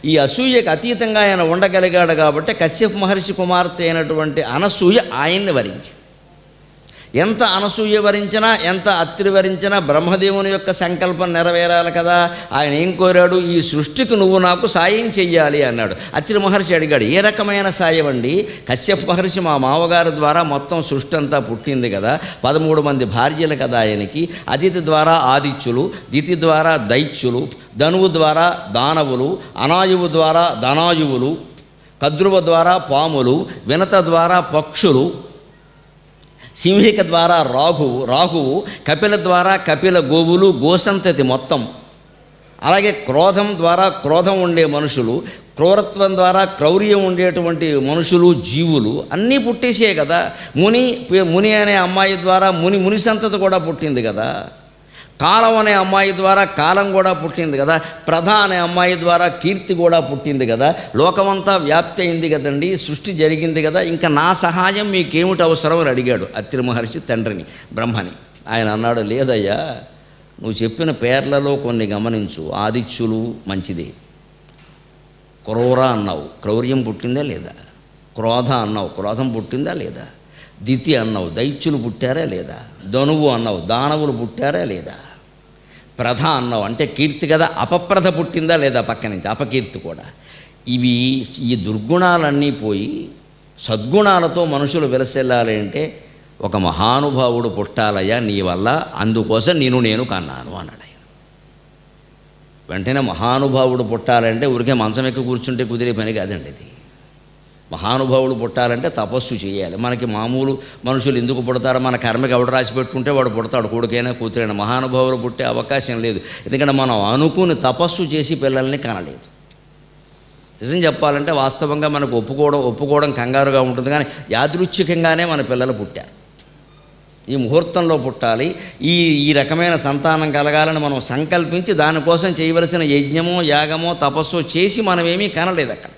ఈ అసూయకు అతీతంగా ఆయన ఉండగలిగాడు కాబట్టి కశ్యప్ మహర్షి కుమార్తె అయినటువంటి అనసూయ ఆయన్ని వరించింది ఎంత అనసూయ వరించినా ఎంత అత్రి వరించినా బ్రహ్మదేవుని యొక్క సంకల్పం నెరవేరాలి కదా ఆయన ఏం కోరాడు ఈ సృష్టికి నువ్వు నాకు సాయం చెయ్యాలి అన్నాడు అత్రి మహర్షి అడిగాడు ఏ రకమైన సాయం అండి కశ్యప్ మహర్షి మా మామగారి ద్వారా మొత్తం సృష్టి అంతా పుట్టింది కదా పదమూడు మంది భార్యలు కదా ఆయనకి అతిథి ద్వారా ఆదిత్యులు దితి ద్వారా దైత్యులు ధనువు ద్వారా దానవులు అనాయువు ద్వారా ధనాయువులు కద్రువ ద్వారా పాములు వినత ద్వారా పక్షులు సింహిక ద్వారా రాఘువు రాహువు కపిల ద్వారా కపిల గోవులు గోసంతతి మొత్తం అలాగే క్రోధం ద్వారా క్రోధం ఉండే మనుషులు క్రూరత్వం ద్వారా క్రౌర్యం ఉండేటువంటి మనుషులు జీవులు అన్నీ పుట్టేసే కదా ముని ముని అనే అమ్మాయి ద్వారా ముని ముని సంతతి కూడా పుట్టింది కదా కాలం అనే అమ్మాయి ద్వారా కాలం కూడా పుట్టింది కదా ప్రధ అనే అమ్మాయి ద్వారా కీర్తి కూడా పుట్టింది కదా లోకమంతా వ్యాప్తి అయింది కదండి సృష్టి జరిగింది కదా ఇంకా నా సహాయం మీకేమిటి అవసరం అని అడిగాడు అత్రి మహర్షి తండ్రిని బ్రహ్మని ఆయన అన్నాడు లేదయ్యా నువ్వు చెప్పిన పేర్లలో కొన్ని గమనించు ఆదిత్యులు మంచిదే క్రూర అన్నావు క్రౌర్యం పుట్టిందా లేదా క్రోధ అన్నావు క్రోధం పుట్టిందా లేదా దితి అన్నావు దైత్యులు పుట్టారా లేదా ధనువు అన్నావు దానవులు పుట్టారా లేదా ప్రధ అన్నావు అంటే కీర్తి కదా అపప్రధ పుట్టిందా లేదా పక్క నుంచి అపకీర్తి కూడా ఇవి ఈ దుర్గుణాలన్నీ పోయి సద్గుణాలతో మనుషులు విలసెల్లాలి అంటే ఒక మహానుభావుడు పుట్టాలయ్యా నీ వల్ల అందుకోసం నేను నేను కన్నాను అన్నాడు ఆయన వెంటనే మహానుభావుడు పుట్టాలంటే ఊరికే మంచం ఎక్కి కూర్చుంటే కుదిరే పని కాదండి ఇది మహానుభావుడు పుట్టాలంటే తపస్సు చేయాలి మనకి మామూలు మనుషులు ఎందుకు పుడతారో మన కర్మకి ఎవడు రాసి పెట్టుకుంటే వాడు పుడతాడు కొడుకైనా కూతురైనా మహానుభావులు పుట్టే అవకాశం లేదు ఎందుకంటే మనం అనుకుని తపస్సు చేసి పిల్లల్ని కనలేదు నిజం చెప్పాలంటే వాస్తవంగా మనకు ఒప్పుకోవడం ఒప్పుకోవడం కంగారుగా ఉంటుంది కానీ యాదృచ్ఛికంగానే మన పిల్లలు పుట్టారు ఈ ముహూర్తంలో పుట్టాలి ఈ ఈ రకమైన సంతానం కలగాలని మనం సంకల్పించి దానికోసం చేయవలసిన యజ్ఞమో యాగమో తపస్సు చేసి మనం ఏమీ కనలేదు అక్కడ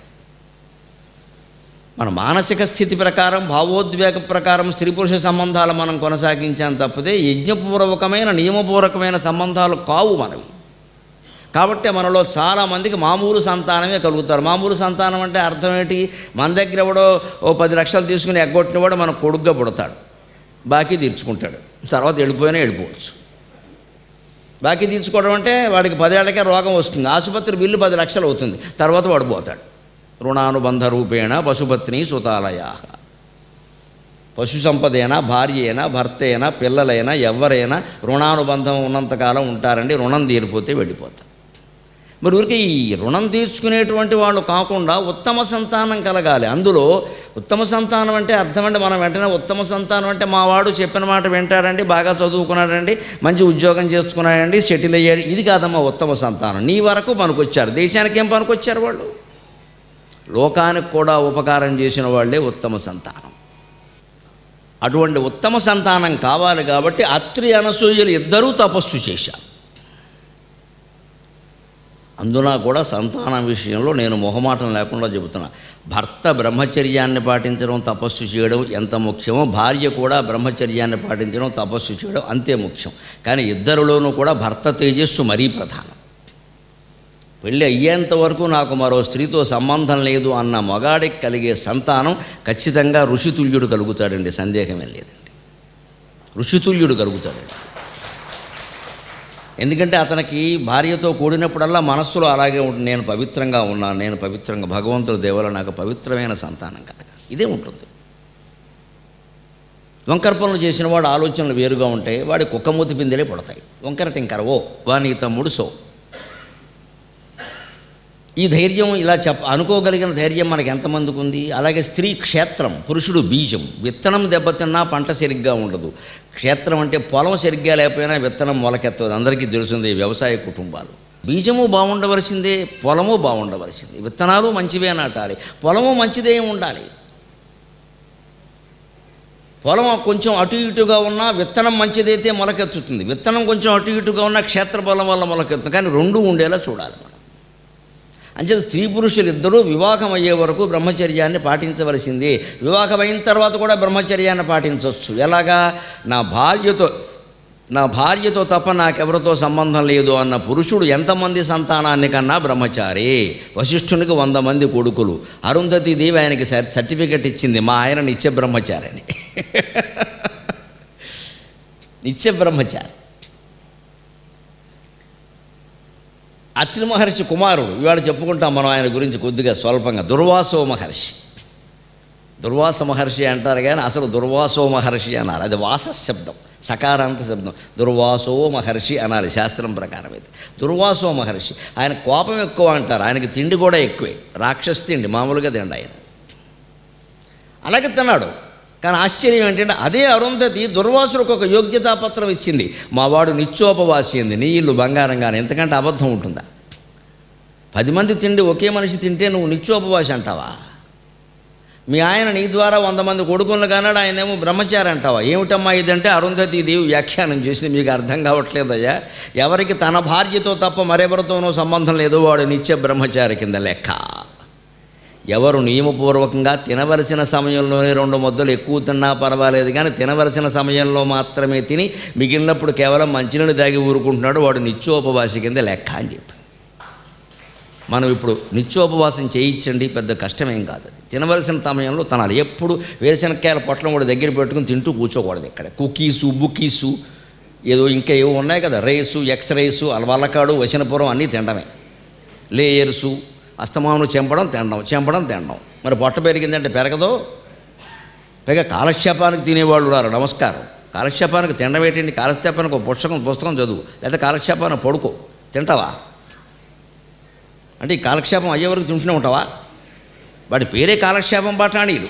మన మానసిక స్థితి ప్రకారం భావోద్వేగ ప్రకారం స్త్రీ పురుష సంబంధాలు మనం కొనసాగించాం తప్పితే యజ్ఞపూర్వకమైన నియమపూర్వకమైన సంబంధాలు కావు మనవి కాబట్టి మనలో చాలామందికి మామూలు సంతానమే కలుగుతారు మామూలు సంతానం అంటే అర్థం ఏంటి మన దగ్గర ఎవడో ఓ పది లక్షలు తీసుకుని ఎగ్గొట్టినవాడు మన కొడుగ్గా పుడతాడు బాకీ తీర్చుకుంటాడు తర్వాత వెళ్ళిపోయినా వెళ్ళిపోవచ్చు బాకీ తీర్చుకోవడం అంటే వాడికి పదేళ్లకే రోగం వస్తుంది ఆసుపత్రి బిల్లు పది లక్షలు అవుతుంది తర్వాత వాడు పోతాడు రుణానుబంధ రూపేణ పశుపత్ని సుతాలయా పశు సంపదైనా భార్య అయినా భర్త అయినా పిల్లలైనా ఎవరైనా రుణానుబంధం ఉన్నంతకాలం ఉంటారండి రుణం తీరిపోతే వెళ్ళిపోతారు మరి ఊరికి ఈ రుణం తీర్చుకునేటువంటి వాళ్ళు కాకుండా ఉత్తమ సంతానం కలగాలి అందులో ఉత్తమ సంతానం అంటే అర్థం అంటే మనం వెంటనే ఉత్తమ సంతానం అంటే మా వాడు చెప్పిన మాట వింటారండి బాగా చదువుకున్నాడండి మంచి ఉద్యోగం చేసుకున్నాడండి సెటిల్ అయ్యాడు ఇది కాదమ్మా ఉత్తమ సంతానం నీ వరకు పనికొచ్చారు దేశానికి ఏం పనికొచ్చారు వాళ్ళు లోకానికి కూడా ఉపకారం చేసిన వాళ్ళే ఉత్తమ సంతానం అటువంటి ఉత్తమ సంతానం కావాలి కాబట్టి అత్రి అనసూయలు ఇద్దరూ తపస్సు చేశారు అందున కూడా సంతానం విషయంలో నేను మొహమాటం లేకుండా చెబుతున్నా భర్త బ్రహ్మచర్యాన్ని పాటించడం తపస్సు చేయడం ఎంత ముఖ్యమో భార్య కూడా బ్రహ్మచర్యాన్ని పాటించడం తపస్సు చేయడం అంతే ముఖ్యం కానీ ఇద్దరిలోనూ కూడా భర్త తేజస్సు మరీ ప్రధానం పెళ్ళి అయ్యేంత వరకు నాకు మరో స్త్రీతో సంబంధం లేదు అన్న మగాడికి కలిగే సంతానం ఖచ్చితంగా ఋషితుల్యుడు కలుగుతాడండి సందేహమే లేదండి ఋషితుల్యుడు కలుగుతాడండి ఎందుకంటే అతనికి భార్యతో కూడినప్పుడల్లా మనస్సులో అలాగే ఉంటుంది నేను పవిత్రంగా ఉన్నాను నేను పవిత్రంగా భగవంతుడి దేవల నాకు పవిత్రమైన సంతానం కనుక ఇదే ఉంటుంది వంకర పనులు చేసిన వాడు ఆలోచనలు వేరుగా ఉంటాయి వాడి కుక్కమూతి పిందెలే పుడతాయి వంకర టింకర ఓ వాని తమ్ముడు సో ఈ ధైర్యం ఇలా చెప్ప అనుకోగలిగిన ధైర్యం మనకి ఎంతమందికి ఉంది అలాగే స్త్రీ క్షేత్రం పురుషుడు బీజం విత్తనం దెబ్బతిన్నా పంట సరిగ్గా ఉండదు క్షేత్రం అంటే పొలం సరిగ్గా లేకపోయినా విత్తనం మొలకెత్తదు అందరికీ తెలుస్తుంది ఈ వ్యవసాయ కుటుంబాలు బీజము బాగుండవలసిందే పొలము బాగుండవలసిందే విత్తనాలు మంచివే నాటాలి పొలము మంచిదే ఉండాలి పొలం కొంచెం అటు ఇటుగా ఉన్నా విత్తనం మంచిదైతే మొలకెత్తుతుంది విత్తనం కొంచెం అటు ఇటుగా ఉన్న క్షేత్ర బలం వల్ల మొలకెత్తుంది కానీ రెండు ఉండేలా చూడాలి మనం అంచేత స్త్రీ పురుషులు ఇద్దరూ వివాహం అయ్యే వరకు బ్రహ్మచర్యాన్ని పాటించవలసింది వివాహం అయిన తర్వాత కూడా బ్రహ్మచర్యాన్ని పాటించవచ్చు ఎలాగా నా భార్యతో నా భార్యతో తప్ప నాకెవరితో సంబంధం లేదు అన్న పురుషుడు ఎంతమంది సంతానాన్ని కన్నా బ్రహ్మచారి వశిష్ఠునికి వంద మంది కొడుకులు అరుంధతి దేవి ఆయనకి సర్- సర్టిఫికెట్ ఇచ్చింది మా ఆయన నిత్య బ్రహ్మచారి అని నిత్య బ్రహ్మచారి అత్రి మహర్షి కుమారుడు ఇవాళ చెప్పుకుంటాం మనం ఆయన గురించి కొద్దిగా స్వల్పంగా దుర్వాసో మహర్షి దుర్వాస మహర్షి అంటారు కానీ అసలు దుర్వాసో మహర్షి అన్నారు అది వాస శబ్దం సకారాంత శబ్దం దుర్వాసో మహర్షి అనాలి శాస్త్రం ప్రకారం అయితే దుర్వాసో మహర్షి ఆయన కోపం ఎక్కువ అంటారు ఆయనకి తిండి కూడా ఎక్కువే రాక్షస్ తిండి మామూలుగా తిండి ఆయన అలాగే తిన్నాడు కానీ ఆశ్చర్యం ఏంటంటే అదే అరుంధతి దుర్వాసులకు ఒక యోగ్యతాపత్రం ఇచ్చింది మా వాడు నిత్యోపవాసి అంది నీ ఇల్లు బంగారంగానే ఎంతకంటే అబద్ధం ఉంటుందా పది మంది తిండి ఒకే మనిషి తింటే నువ్వు నిత్యోపవాసి అంటావా మీ ఆయన నీ ద్వారా వంద మంది కొడుకులను కన్నాడు ఆయనేమో బ్రహ్మచారి అంటావా ఏమిటమ్మా ఇదంటే అరుంధతి దేవి వ్యాఖ్యానం చేసింది మీకు అర్థం కావట్లేదయ్యా ఎవరికి తన భార్యతో తప్ప మరెవరితోనో సంబంధం లేదు వాడు నిత్య బ్రహ్మచారి కింద లెక్క ఎవరు నియమపూర్వకంగా తినవలసిన సమయంలోనే రెండు ముద్దలు ఎక్కువ తిన్నా పర్వాలేదు కానీ తినవలసిన సమయంలో మాత్రమే తిని మిగిలినప్పుడు కేవలం మంచినీళ్ళు తాగి ఊరుకుంటున్నాడు వాడు నిత్యోపవాసి కింద లెక్క అని చెప్పి మనం ఇప్పుడు నిత్యోపవాసం చేయించండి పెద్ద కష్టమేం కాదు అది తినవలసిన సమయంలో తినాలి ఎప్పుడు వేరుశనక్కాయల పొట్లం కూడా దగ్గర పెట్టుకుని తింటూ కూర్చోకూడదు ఇక్కడ కుకీసు బుకీసు ఏదో ఇంకా ఏవో ఉన్నాయి కదా రేసు ఎక్స్ రేసు అలవల్లకాడు వచనపురం అన్నీ తినడమే లేయర్సు అస్తమానం చెంపడం తినడం చెంపడం తినడం మరి పొట్ట పెరిగిందంటే పెరగదో పైగా కాలక్షేపానికి తినేవాళ్ళు రారు నమస్కారం కాలక్షేపానికి తినడం ఏంటండి కాలక్షేపానికి ఒక పుస్తకం పుస్తకం చదువు లేదా కాలక్షేపానికి పడుకో తింటావా అంటే ఈ కాలక్షేపం అయ్యే వరకు తింటూనే ఉంటావా వాడి పేరే కాలక్షేపం బఠానీలు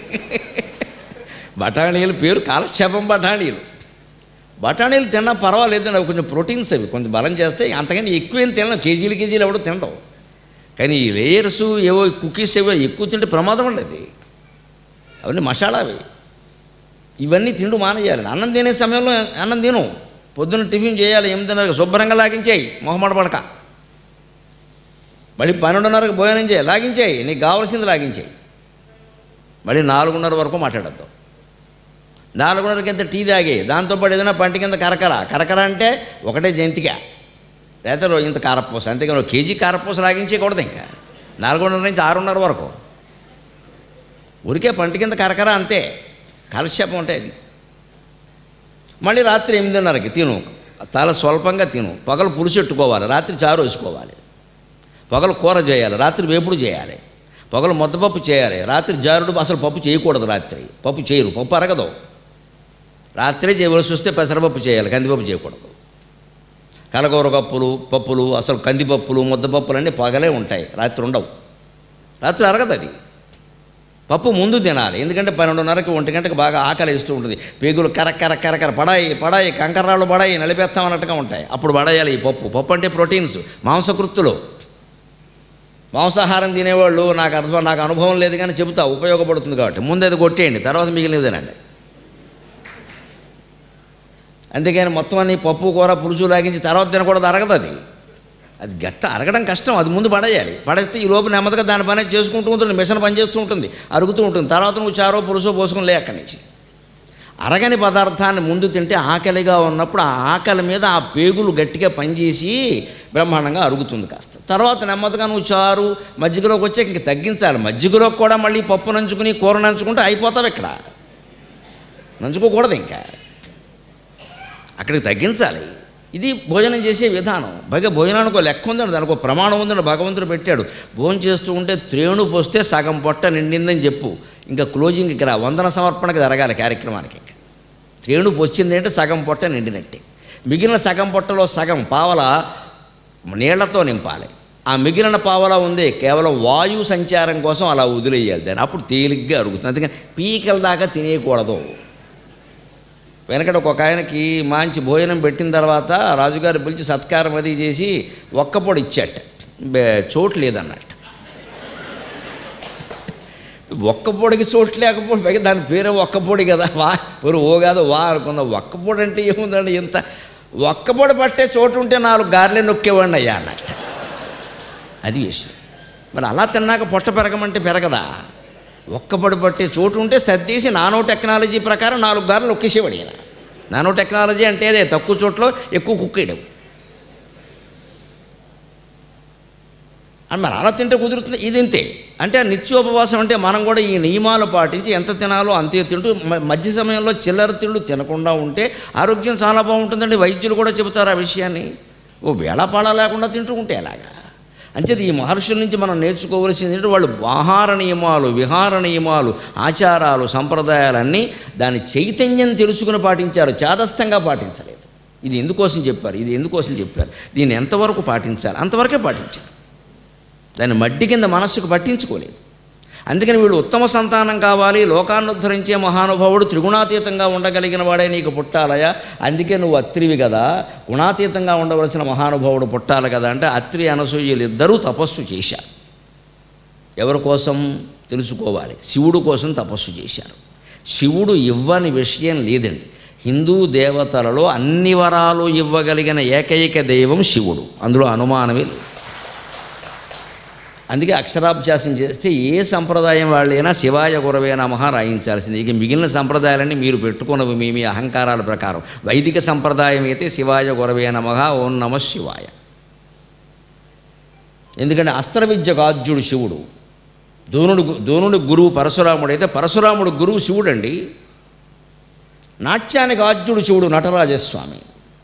బఠానీలు పేరు కాలక్షేపం బఠానీలు బఠానీలు తిన్నా పర్వాలేదు అవి కొంచెం ప్రోటీన్స్ అవి కొంచెం బలం చేస్తే అంతకని ఎక్కువేం తినడం కేజీలు కేజీలు ఎవడో తినడం కానీ ఈ లేయర్స్ ఏవో కుకీస్ ఏవో ఎక్కువ తింటే ప్రమాదం ఉండదు అవన్నీ మసాలా అవి ఇవన్నీ తిండు మానేయాలి అన్నం తినే సమయంలో అన్నం తిను పొద్దున్న టిఫిన్ చేయాలి ఎనిమిదిన్నరకు శుభ్రంగా లాగించేయి మొహమాట పడక మళ్ళీ పన్నెండున్నరకు భోజనం చేయి లాగించేయి నీకు కావాల్సింది లాగించేయి మళ్ళీ నాలుగున్నర వరకు మాట్లాడద్దు నాలుగున్నరకి ఎంత టీ తాగి దాంతోపాటు ఏదైనా పంటి కింద కరకర కరకర అంటే ఒకటే జంతిక లేకపోతే రో- ఇంత కారపూస అంతేకాని ఒక కేజీ కారపూస లాగించేయకూడదు ఇంకా నాలుగున్నర నుంచి ఆరున్నర వరకు ఊరికే పంటి కింద కరకర అంతే కాలక్షేపం అంటే అది మళ్ళీ రాత్రి ఎనిమిదిన్నరకి తిను చాలా స్వల్పంగా తిను పగలు పురుషెట్టుకోవాలి రాత్రి చారు వేసుకోవాలి పగలు కూర చేయాలి రాత్రి వేపుడు చేయాలి పగలు ముద్దపప్పు చేయాలి రాత్రి జారుడు అసలు పప్పు చేయకూడదు రాత్రి పప్పు చేయరు పప్పు అరగదు రాత్రి చేయవలసి వస్తే పెసరపప్పు చేయాలి కందిపప్పు చేయకూడదు కలగూర కప్పులు పప్పులు అసలు కందిపప్పులు ముద్దపప్పులు అన్నీ పగలే ఉంటాయి రాత్రి ఉండవు రాత్రి అరగదు అది పప్పు ముందు తినాలి ఎందుకంటే పన్నెండున్నరకి ఒంటి గంటకి బాగా ఆకలి ఇస్తూ ఉంటుంది పేగులు కర కర కర కర పడాయి పడాయి కంకర్రాళ్ళు పడాయి నలిపేస్తాం అన్నట్టుగా ఉంటాయి అప్పుడు పడేయాలి ఈ పప్పు పప్పు అంటే ప్రోటీన్స్ మాంసకృత్తులు మాంసాహారం తినేవాళ్ళు నాకు అర్థం నాకు అనుభవం లేదు కానీ చెబుతా ఉపయోగపడుతుంది కాబట్టి ముందు అది కొట్టేయండి తర్వాత మిగిలినది తినండి అంతేగాని మొత్తం అన్ని పప్పు కూర పులుసు లాగించి తర్వాత తినకూడదు అరగదు అది అది గట్ట అరగడం కష్టం అది ముందు పడేయాలి పడేస్తే ఈ లోపు నెమ్మదిగా దాని పని చేసుకుంటూ ఉంటుంది మిషన్ పనిచేస్తూ ఉంటుంది అరుగుతూ ఉంటుంది తర్వాత నువ్వు చారో పులుసో పోసుకుని లే అక్కడి నుంచి అరగని పదార్థాన్ని ముందు తింటే ఆకలిగా ఉన్నప్పుడు ఆ ఆకలి మీద ఆ పేగులు గట్టిగా పనిచేసి బ్రహ్మాండంగా అరుగుతుంది కాస్త తర్వాత నెమ్మదిగా నువ్వు చారు మజ్జిగలోకి వచ్చే ఇంక తగ్గించాలి మజ్జిగలోకి కూడా మళ్ళీ పప్పు నంచుకుని కూర నంచుకుంటే అయిపోతావు ఇక్కడ నంచుకోకూడదు ఇంకా అక్కడికి తగ్గించాలి ఇది భోజనం చేసే విధానం పైగా భోజనానికి ఒక లెక్క ఉందండి దానికి ఒక ప్రమాణం ఉందని భగవంతుడు పెట్టాడు భోజనం చేస్తూ ఉంటే త్రేణు పోస్తే సగం పొట్ట నిండిందని చెప్పు ఇంకా క్లోజింగ్ ఇక్కడ వందన సమర్పణకి జరగాలి కార్యక్రమానికి ఇంకా త్రేణు వచ్చింది అంటే సగం పొట్ట నిండినట్టే మిగిలిన సగం పొట్టలో సగం పావల నీళ్లతో నింపాలి ఆ మిగిలిన పావల ఉంది కేవలం వాయు సంచారం కోసం అలా వదిలేయాలి దాన్ని అప్పుడు తేలిగ్గా అరుగుతుంది అందుకని పీకల దాకా తినేయకూడదు వెనకట ఒక ఆయనకి మంచి భోజనం పెట్టిన తర్వాత రాజుగారు పిలిచి సత్కారం అది చేసి ఒక్కపొడి ఇచ్చాట బే- చోటు లేదన్నట్టు ఒక్కపొడికి చోటు లేకపోతే పైగా దాని పేరే ఒక్కపొడి కదా వా పొరు ఓ కాదు వా అనుకున్నా ఒక్కపొడి అంటే ఏముందండి ఇంత ఒక్కపొడి పట్టే చోటు ఉంటే నాలుగు గార్లే నొక్కేవాడిని అయ్యా అన్నట్టు అది విషయం మరి అలా తిన్నాక పొట్ట పెరగమంటే పెరగదా ఒక్కపొడి పట్టే చోటు ఉంటే సర్దేసి నానో టెక్నాలజీ ప్రకారం నాలుగు గార్లు నొక్కేసేవాడు ఈయన నానో టెక్నాలజీ అంటే అదే తక్కువ చోట్ల ఎక్కువ కుక్కేయడం అని మరి అలా తింటే కుదురుతుంది ఇది ఇంతే అంటే ఆ నిత్యోపవాసం అంటే మనం కూడా ఈ నియమాలు పాటించి ఎంత తినాలో అంతే తింటూ మ- మధ్య సమయంలో చిల్లర తిండు తినకుండా ఉంటే ఆరోగ్యం చాలా బాగుంటుందండి వైద్యులు కూడా చెబుతారు ఆ విషయాన్ని ఓ వేళాపాళ లేకుండా తింటూ ఉంటే ఎలాగా అంచేది ఈ మహర్షుల నుంచి మనం నేర్చుకోవలసింది ఏంటంటే వాళ్ళు ఆహార నియమాలు విహార నియమాలు ఆచారాలు సంప్రదాయాలన్నీ దాని చైతన్యం తెలుసుకుని పాటించారు చాదస్తంగా పాటించలేదు ఇది ఎందుకోసం చెప్పారు ఇది ఎందుకోసం చెప్పారు దీన్ని ఎంతవరకు పాటించాలి అంతవరకే పాటించారు దాన్ని మడ్డి కింద మనస్సుకు పట్టించుకోలేదు అందుకని వీళ్ళు ఉత్తమ సంతానం కావాలి లోకాన్ని ఉద్ధరించే మహానుభావుడు త్రిగుణాతీతంగా ఉండగలిగిన వాడే నీకు పుట్టాలయా అందుకే నువ్వు అత్రివి కదా గుణాతీతంగా ఉండవలసిన మహానుభావుడు పుట్టాలి కదా అంటే అత్రి అనసూయలు ఇద్దరూ తపస్సు చేశారు ఎవరి కోసం తెలుసుకోవాలి శివుడు కోసం తపస్సు చేశారు శివుడు ఇవ్వని విషయం లేదండి హిందూ దేవతలలో అన్ని వరాలు ఇవ్వగలిగిన ఏకైక దైవం శివుడు అందులో అనుమానమే లేదు అందుకే అక్షరాభ్యాసం చేస్తే ఏ సంప్రదాయం వాళ్ళైనా శివాయ గురవే నమః రాయించాల్సింది ఇక మిగిలిన సంప్రదాయాలన్నీ మీరు పెట్టుకున్నవి మీ మీ అహంకారాల ప్రకారం వైదిక సంప్రదాయం అయితే శివాయ గురవే నమః ఓం నమ శివాయ ఎందుకంటే అస్త్ర విద్య గాజ్యుడు శివుడు దోనుడు దోనుడి గురువు పరశురాముడు అయితే పరశురాముడు గురువు శివుడండి నాట్యానికి ఆద్యుడు శివుడు నటరాజస్వామి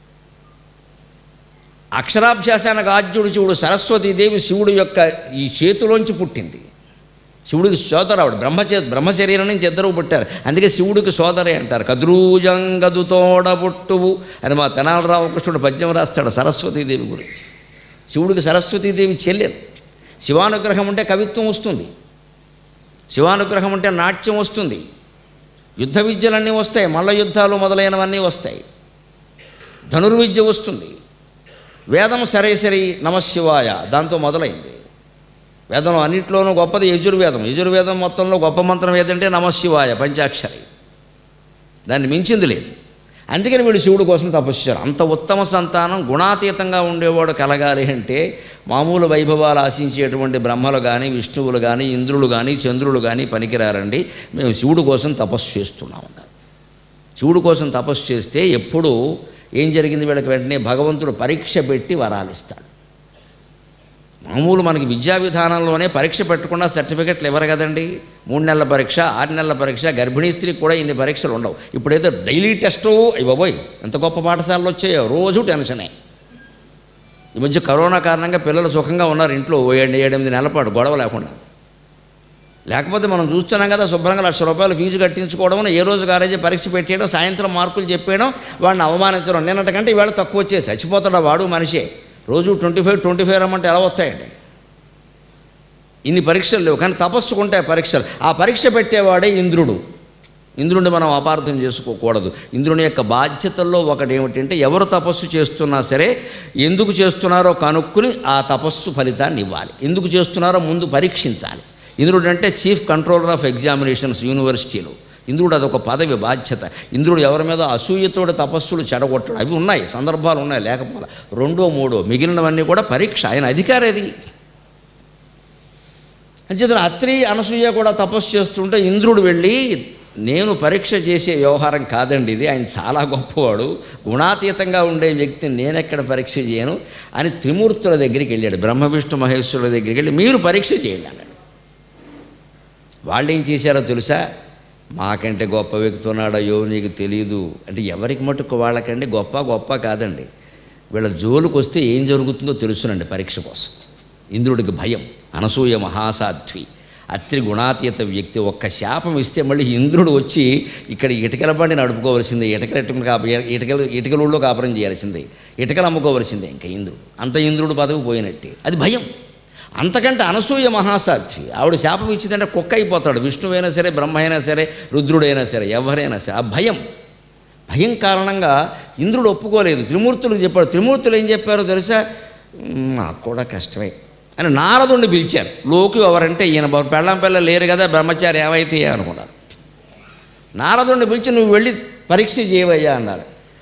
అక్షరాభ్యాసానికి ఆద్యుడు శివుడు సరస్వతీదేవి శివుడు యొక్క ఈ చేతిలోంచి పుట్టింది శివుడికి సోదరావుడు బ్రహ్మచే బ్రహ్మ శరీరం నుంచి ఇద్దరు పుట్టారు అందుకే శివుడికి సోదరే అంటారు కద్రూజంగదు తోడబుట్టువు అని మా తెనాలి రామకృష్ణుడు పద్యం రాస్తాడు సరస్వతీదేవి గురించి శివుడికి సరస్వతీదేవి చెల్లెలు శివానుగ్రహం ఉంటే కవిత్వం వస్తుంది శివానుగ్రహం ఉంటే నాట్యం వస్తుంది యుద్ధ విద్యలన్నీ వస్తాయి మల్ల యుద్ధాలు మొదలైనవన్నీ వస్తాయి ధనుర్విద్య వస్తుంది వేదం సరే సరి నమశివాయ దాంతో మొదలైంది వేదం అన్నింటిలోనూ గొప్పది యజుర్వేదం యజుర్వేదం మొత్తంలో గొప్ప మంత్రం ఏదంటే నమశివాయ పంచాక్షరి దాన్ని మించింది లేదు అందుకని వీడు శివుడు కోసం తపస్సారు అంత ఉత్తమ సంతానం గుణాతీతంగా ఉండేవాడు కలగాలి అంటే మామూలు వైభవాలు ఆశించేటువంటి బ్రహ్మలు కానీ విష్ణువులు కానీ ఇంద్రులు కానీ చంద్రులు కానీ పనికిరారండి మేము శివుడు కోసం తపస్సు చేస్తున్నాం అన్నారు శివుడు కోసం తపస్సు చేస్తే ఎప్పుడు ఏం జరిగింది వీళ్ళకి వెంటనే భగవంతుడు పరీక్ష పెట్టి వరాలిస్తాడు మామూలు మనకి విద్యా విధానంలోనే పరీక్ష పెట్టకుండా సర్టిఫికెట్లు ఇవ్వరు కదండి మూడు నెలల పరీక్ష ఆరు నెలల పరీక్ష గర్భిణీ స్త్రీకి కూడా ఇన్ని పరీక్షలు ఉండవు ఇప్పుడైతే డైలీ టెస్టు ఇవ్వబోయ్ ఎంత గొప్ప పాఠశాలలు వచ్చాయో రోజు టెన్షనే ఈ మధ్య కరోనా కారణంగా పిల్లలు సుఖంగా ఉన్నారు ఇంట్లో ఓ ఏడు ఏడెనిమిది నెలల పాటు గొడవ లేకుండా లేకపోతే మనం చూస్తున్నాం కదా శుభ్రంగా లక్ష రూపాయలు ఫీజు కట్టించుకోవడం ఏ రోజు కాలేజీ పరీక్ష పెట్టేయడం సాయంత్రం మార్కులు చెప్పేయడం వాడిని అవమానించడం నిన్నటికంటే ఈవేళ తక్కువ వచ్చే చచ్చిపోతాడు ఆ వాడు మనిషే రోజు ట్వంటీ ఫైవ్ ట్వంటీ ఫైవ్ రమ్మంటే ఎలా వస్తాయండి ఇన్ని పరీక్షలు లేవు కానీ తపస్సుకుంటాయి పరీక్షలు ఆ పరీక్ష పెట్టేవాడే ఇంద్రుడు ఇంద్రుడిని మనం అపార్థం చేసుకోకూడదు ఇంద్రుని యొక్క బాధ్యతల్లో ఒకటి ఏమిటంటే ఎవరు తపస్సు చేస్తున్నా సరే ఎందుకు చేస్తున్నారో కనుక్కుని ఆ తపస్సు ఫలితాన్ని ఇవ్వాలి ఎందుకు చేస్తున్నారో ముందు పరీక్షించాలి ఇంద్రుడు అంటే చీఫ్ కంట్రోలర్ ఆఫ్ ఎగ్జామినేషన్స్ యూనివర్సిటీలో ఇంద్రుడు అదొక పదవి బాధ్యత ఇంద్రుడు ఎవరి మీద అసూయతోటి తపస్సులు చెడగొట్టడం అవి ఉన్నాయి సందర్భాలు ఉన్నాయి లేకపోతే రెండో మూడో మిగిలినవన్నీ కూడా పరీక్ష ఆయన అధికారి అది అంచేతన అత్రి అనసూయ కూడా తపస్సు చేస్తుంటే ఇంద్రుడు వెళ్ళి నేను పరీక్ష చేసే వ్యవహారం కాదండి ఇది ఆయన చాలా గొప్పవాడు గుణాతీతంగా ఉండే వ్యక్తిని నేనెక్కడ పరీక్ష చేయను అని త్రిమూర్తుల దగ్గరికి వెళ్ళాడు బ్రహ్మ విష్ణు మహేశ్వరుల దగ్గరికి వెళ్ళి మీరు పరీక్ష చేయండి అన్నాడు వాళ్ళు ఏం చేశారో తెలుసా మాకంటే గొప్ప వ్యక్తి ఉన్నాడయ్యో నీకు తెలియదు అంటే ఎవరికి మటుకు వాళ్ళకండి గొప్ప గొప్ప కాదండి వీళ్ళ జోలుకు వస్తే ఏం జరుగుతుందో తెలుసునండి పరీక్ష కోసం ఇంద్రుడికి భయం అనసూయ మహాసాధ్వి అత్రి గుణాతీత వ్యక్తి ఒక్క శాపం ఇస్తే మళ్ళీ ఇంద్రుడు వచ్చి ఇక్కడ ఇటుకల బండి నడుపుకోవాల్సిందే ఇటుకల ఇటుకలు కాప ఇటుకలు ఇటుకలలో కాపురం చేయాల్సిందే ఇటుకలు అమ్ముకోవాల్సిందే ఇంకా ఇంద్రుడు అంత ఇంద్రుడు పదవి పోయినట్టే అది భయం అంతకంటే అనసూయ మహాసాధ్వి ఆవిడ శాపం ఇచ్చిందంటే కుక్క అయిపోతాడు విష్ణువైనా సరే బ్రహ్మ అయినా సరే రుద్రుడైనా సరే ఎవరైనా సరే ఆ భయం భయం కారణంగా ఇంద్రుడు ఒప్పుకోలేదు త్రిమూర్తులకు చెప్పాడు త్రిమూర్తులు ఏం చెప్పారో తెలుసా "మ్, నాకు కూడా కష్టమే అని నారదుడిని పిలిచారు లోకి ఎవరంటే ఈయన బ- పెళ్ళం పిల్ల లేరు కదా బ్రహ్మచారి ఏమైతే అనుకున్నారు నారదుడిని పిలిచి నువ్వు వెళ్ళి పరీక్ష చేయవయ్యా అన్నారు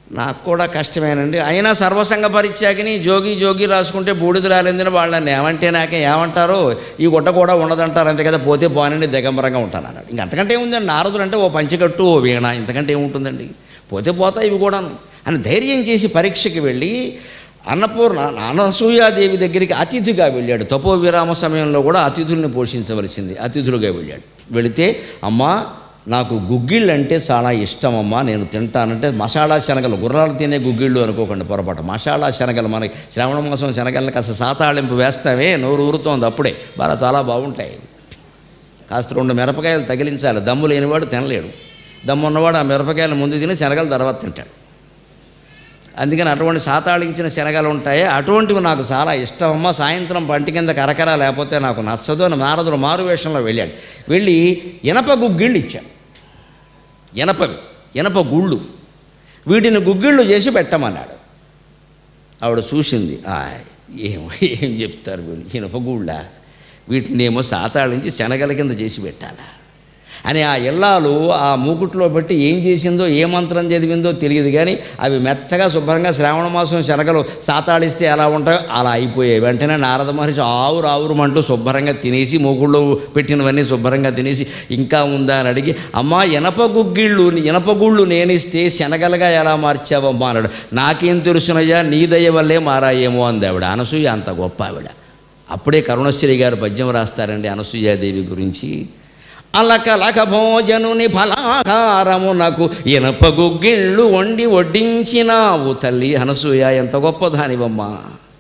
నాకు కూడా కష్టమేనండి అయినా సర్వసంగ పరిత్యాగిని జోగి జోగి రాసుకుంటే బూడిద రాలేదని వాళ్ళని ఏమంటే నాకే ఏమంటారో ఈ గుట్ట కూడా ఉండదంటారు అంతే కదా పోతే పోనండి దిగంబరంగా ఉంటాను అన్నాడు ఇంక అంతకంటే ఏముందండి నారదులు అంటే ఓ పంచకట్టు ఓ వీణ ఇంతకంటే ఏముంటుందండి పోతే పోతా ఇవి కూడాను అని ధైర్యం చేసి పరీక్షకి వెళ్ళి అన్నపూర్ణ అనసూయాదేవి దగ్గరికి అతిథిగా వెళ్ళాడు తపో విరామ సమయంలో కూడా అతిథుల్ని పోషించవలసింది అతిథులుగా వెళ్ళాడు వెళితే అమ్మా నాకు గుగ్గిళ్ళు అంటే చాలా ఇష్టం అమ్మా నేను తింటానంటే మసాలా శనగలు గుర్రాలు తినే గుగ్గిళ్ళు అనుకోకండి పొరపాటు మసాలా శనగలు మనకి శ్రావణ మాసం శనగలను కాస్త సాతాళింపు వేస్తామే నోరు ఊరుతోంది అప్పుడే బాగా చాలా బాగుంటాయి కాస్త రెండు మిరపకాయలు తగిలించాలి దమ్ము లేనివాడు తినలేడు దమ్ము ఉన్నవాడు ఆ మిరపకాయలు ముందు తిని శనగలు తర్వాత తింటాడు అందుకని అటువంటి సాతాళించిన శనగలు ఉంటాయి అటువంటివి నాకు చాలా ఇష్టమమ్మ సాయంత్రం పంటి కింద కరకర లేకపోతే నాకు నచ్చదు అని నారదుడు మారు వేషంలో వెళ్ళాడు వెళ్ళి ఇనప గుగ్గిళ్ళు ఇచ్చాడు ఇనపవి ఇనప గుళ్ళు వీటిని గుగ్గిళ్ళు చేసి పెట్టమన్నాడు ఆవిడ చూసింది "ఆ, ఏం ఏం చెప్తారు వీళ్ళు ఇనప గుళ్ళ వీటిని ఏమో సాతాళించి శనగల కింద చేసి పెట్టాలా అని ఆ ఇల్లాలు ఆ మూకుట్లో పెట్టి ఏం చేసిందో ఏ మంత్రం చదివిందో తెలియదు కానీ అవి మెత్తగా శుభ్రంగా శ్రావణ మాసం శనగలు సాతాడిస్తే ఎలా ఉంటాయో అలా అయిపోయాయి వెంటనే నారద మహర్షి ఆవురు ఆవురుమంటూ శుభ్రంగా తినేసి మూకుళ్ళు పెట్టినవన్నీ శుభ్రంగా తినేసి ఇంకా ఉందా అని అడిగి అమ్మా ఇనప గుగ్గిళ్ళు ఇనప గుళ్ళు నేనిస్తే శనగలుగా ఎలా మార్చావమ్మా అన్నాడు నాకేం తెలుసునయ్యా నీ దయ వల్లే మారాయేమో అంది ఆవిడ అనసూయ అంత గొప్ప ఆవిడ అప్పుడే కరుణశ్రీ గారు పద్యం రాస్తారండి అనసూయాదేవి గురించి అలకలక భోజనుని ఫలాకారమునకు ఇనప గుగ్గిళ్ళు వండి వడ్డించినావు తల్లి అనసూయ ఎంత గొప్పదానివమ్మా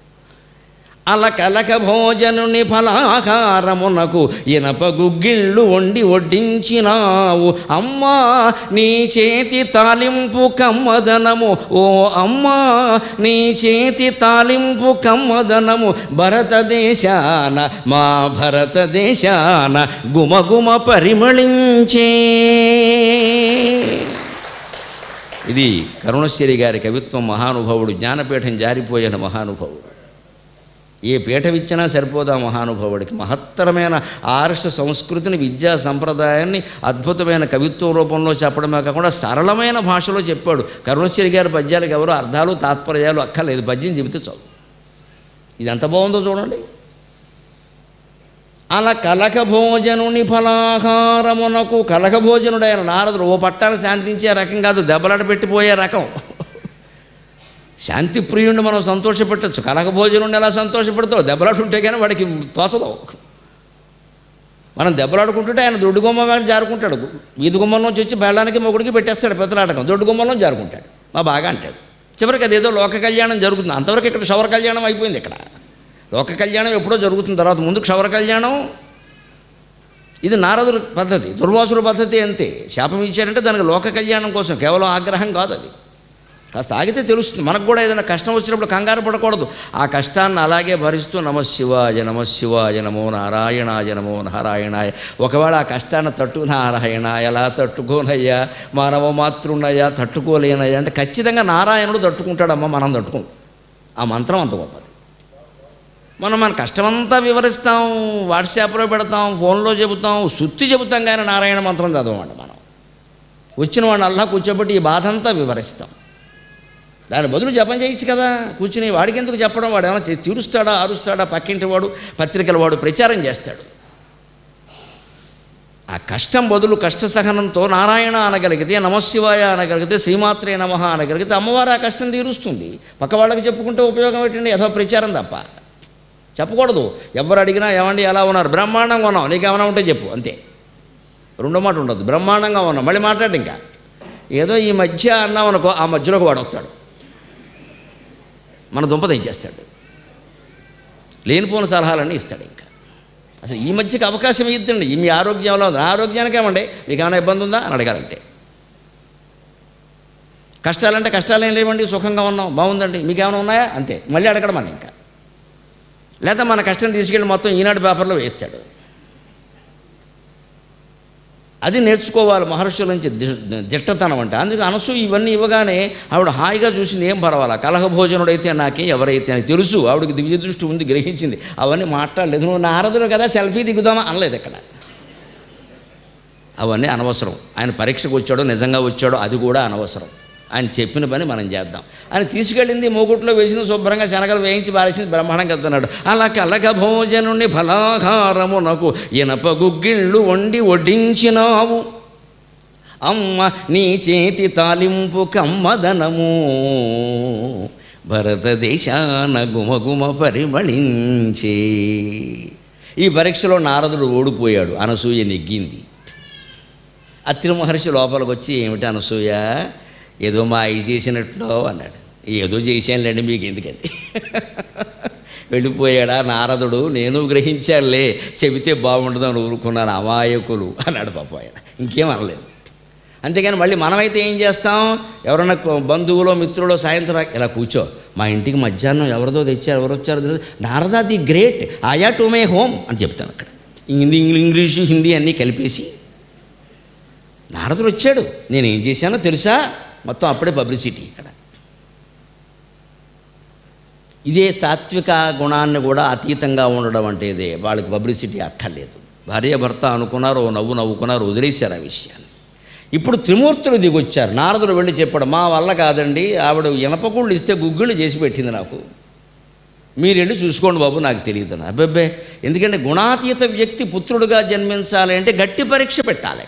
అలకలక భోజనుని ఫలాకారమునకు ఇనప గుగ్గిళ్ళు వండి వడ్డించినావు అమ్మా నీ చేతి తాలింపు కమ్మదనము ఓ అమ్మా నీ చేతి తాలింపు కమ్మదనము భరతదేశాన మా భరతదేశాన గుమగుమ పరిమళించే ఇది కరుణశ్రీ గారి కవిత్వం మహానుభావుడు జ్ఞానపీఠం జారిపోయిన మహానుభావుడు ఏ పీఠం ఇచ్చినా సరిపోదా మహానుభావుడికి మహత్తరమైన ఆర్ష సంస్కృతిని విద్యా సంప్రదాయాన్ని అద్భుతమైన కవిత్వం రూపంలో చెప్పడమే కాకుండా సరళమైన భాషలో చెప్పాడు కరుణశ్రీ గారి పద్యాలకు ఎవరో అర్థాలు తాత్పర్యాలు అక్కర్లేదు పద్యం చెబితే చాలు ఇది ఎంత బాగుందో చూడండి అలా కలక భోజనుని ఫలాహారమునకు కలక భోజనుడు ఆయన నారదుడు ఓ పట్టాలు శాంతించే రకం కాదు దెబ్బలాట పెట్టిపోయే రకం శాంతి ప్రియుణ్ణి మనం సంతోషపెట్టచ్చు కనక భోజనుడిని ఎలా సంతోషపెడతావు దెబ్బలాడుంటే కానీ వాడికి తోచదు మనం దెబ్బలాడుకుంటుంటే ఆయన దొడ్డు గుమ్మ మీద జారుకుంటాడు వీధి గుమ్మం నుంచి వచ్చి బెళ్ళానికి మొగుడికి పెట్టేస్తాడు పెద్దలాటకం దొడ్డు గుమ్మంలో జారుకుంటాడు మా బాగా అంటాడు చివరికి అదేదో లోక కళ్యాణం జరుగుతుంది అంతవరకు ఇక్కడ క్షవర కళ్యాణం అయిపోయింది ఇక్కడ లోక కళ్యాణం ఎప్పుడో జరుగుతుంది తర్వాత ముందు క్షవర కళ్యాణం ఇది నారదుల పద్ధతి దుర్వాసుల పద్ధతి అంతే శాపం ఇచ్చాడంటే దానికి లోక కళ్యాణం కోసం కేవలం ఆగ్రహం కాదు అది కాస్త ఆగితే తెలుస్తుంది మనకు కూడా ఏదైనా కష్టం వచ్చినప్పుడు కంగారు పడకూడదు ఆ కష్టాన్ని అలాగే భరిస్తూ నమ శివాయ నమ శివాయ నమో నారాయణాయ నమో నారాయణాయ ఒకవేళ ఆ కష్టాన్ని తట్టు నారాయణ ఎలా తట్టుకోనయ్యా మానవ మాతృన్నయ్యా తట్టుకోలేనయ్యా అంటే ఖచ్చితంగా నారాయణుడు తట్టుకుంటాడమ్మా మనం తట్టుకోం ఆ మంత్రం అంత గొప్పది మనం మన కష్టమంతా వివరిస్తాం వాట్సాప్లో పెడతాం ఫోన్లో చెబుతాం సుత్తి చెబుతాం కానీ నారాయణ మంత్రం చదవమండి మనం వచ్చిన వాడిని అల్లా కూర్చోబెట్టి ఈ బాధ అంతా వివరిస్తాం దాని బదులు జపం చేయొచ్చు కదా కూర్చుని వాడికి ఎందుకు చెప్పడం వాడు ఏమైనా చే- తీరుస్తాడా అరుస్తాడా పక్కింటి వాడు పత్రికల వాడు ప్రచారం చేస్తాడు ఆ కష్టం బదులు కష్ట సహనంతో నారాయణ అనగలిగితే నమశివాయ అనగలిగితే శ్రీమాత్రే నమ అనగలిగితే అమ్మవారు ఆ కష్టం తీరుస్తుంది పక్క వాళ్ళకి చెప్పుకుంటే ఉపయోగం ఏంటండి యథా ప్రచారం తప్ప చెప్పకూడదు ఎవరు అడిగినా ఏమండి ఎలా ఉన్నారు బ్రహ్మాండంగా ఉన్నాం నీకేమైనా ఉంటే చెప్పు అంతే రెండో మాట ఉండదు బ్రహ్మాండంగా ఉన్నాం మళ్ళీ మాట్లాడు ఇంకా ఏదో ఈ మధ్య అన్నాం అనుకో ఆ మధ్యలోకి వాడు వస్తాడు మన దుంప తెచ్చేస్తాడు లేనిపోని సలహాలన్నీ ఇస్తాడు ఇంకా అసలు ఈ మధ్యకి అవకాశం ఇద్దండి ఈ మీ ఆరోగ్యంలో ఉంది. నా ఆరోగ్యానికి ఏమండి మీకు ఏమైనా ఇబ్బంది ఉందా అని అడగాలంతే కష్టాలంటే కష్టాలు ఏం లేవండి సుఖంగా ఉన్నాం బాగుందండి మీకు ఏమైనా ఉన్నాయా అంతే మళ్ళీ అడగడం అని ఇంకా లేదా మన కష్టం తీసుకెళ్ళి మొత్తం ఈనాడు పేపర్లో వేస్తాడు అది నేర్చుకోవాలి మహర్షుల నుంచి ది- దిట్టతనం అంటే అందుకే అనసు ఇవన్నీ ఇవ్వగానే ఆవిడ హాయిగా చూసింది ఏం పర్వాలా కలహ భోజనుడైతే నాకే ఎవరైతే అని తెలుసు ఆవిడకి దివ్య దృష్టి ఉంది గ్రహించింది అవన్నీ మాట్లాడలేదు నువ్వు నారదుడు కదా సెల్ఫీ దిగుదామా అనలేదు ఇక్కడ అవన్నీ అనవసరం ఆయన పరీక్షకు వచ్చాడో నిజంగా వచ్చాడో అది కూడా అనవసరం ఆయన చెప్పిన పని మనం చేద్దాం ఆయన తీసుకెళ్ళింది మూగుట్లో వేసింది శుభ్రంగా శనగలు వేయించి బారేసింది బ్రహ్మాండంగా ఎత్తున్నాడు అలా కలక భోజనుని ఫలాహారమునకు ఇనప గుగ్గిళ్ళు వండి వడ్డించినావు అమ్మ నీ చేతి తాలింపు కమ్మదనము భరతదేశాన గుమగుమ పరిమళించే ఈ పరీక్షలో నారదుడు ఓడిపోయాడు అనసూయ నెగ్గింది అత్రి మహర్షి లోపలికి వచ్చి ఏమిటి అనసూయ ఏదో మా అయి చేసినట్లు అన్నాడు ఏదో చేశానులేండి మీకు ఎందుకని వెళ్ళిపోయాడా నారదుడు నేను గ్రహించానులే చెబితే బాగుంటుందని ఊరుకున్నాను అమాయకులు అన్నాడు పాప ఆయన ఇంకేం అనలేదు అంతేగాని మళ్ళీ మనమైతే ఏం చేస్తాం ఎవరన్నా కొ- బంధువులో మిత్రులో సాయంత్రం ఇలా కూర్చో మా ఇంటికి మధ్యాహ్నం ఎవరిదో తెచ్చారు ఎవరు వచ్చారో తెలియదు నారదా ది గ్రేట్ ఆయా టు మై హోమ్ అని చెప్తాను అక్కడ హిందీ ఇంగ్లీషు హిందీ అన్నీ కలిపేసి నారదుడు వచ్చాడు నేను ఏం చేశానో తెలుసా మొత్తం అప్పుడే పబ్లిసిటీ ఇక్కడ ఇదే సాత్విక గుణాన్ని కూడా అతీతంగా ఉండడం అంటే ఇదే వాళ్ళకి పబ్లిసిటీ అక్కర్లేదు భార్య భర్త అనుకున్నారు ఓ నవ్వు నవ్వుకున్నారు వదిలేశారు ఆ విషయాన్ని ఇప్పుడు త్రిమూర్తులు దిగొచ్చారు నారదుడు వెళ్ళి చెప్పాడు మా వల్ల కాదండి ఆవిడ ఇనపకుళ్ళు ఇస్తే గుగ్గిళ్ళు చేసి పెట్టింది నాకు మీరు వెళ్ళి చూసుకోండి బాబు నాకు తెలియదు అని అబ్బబ్బే ఎందుకంటే గుణాతీత వ్యక్తి పుత్రుడుగా జన్మించాలి అంటే గట్టి పరీక్ష పెట్టాలి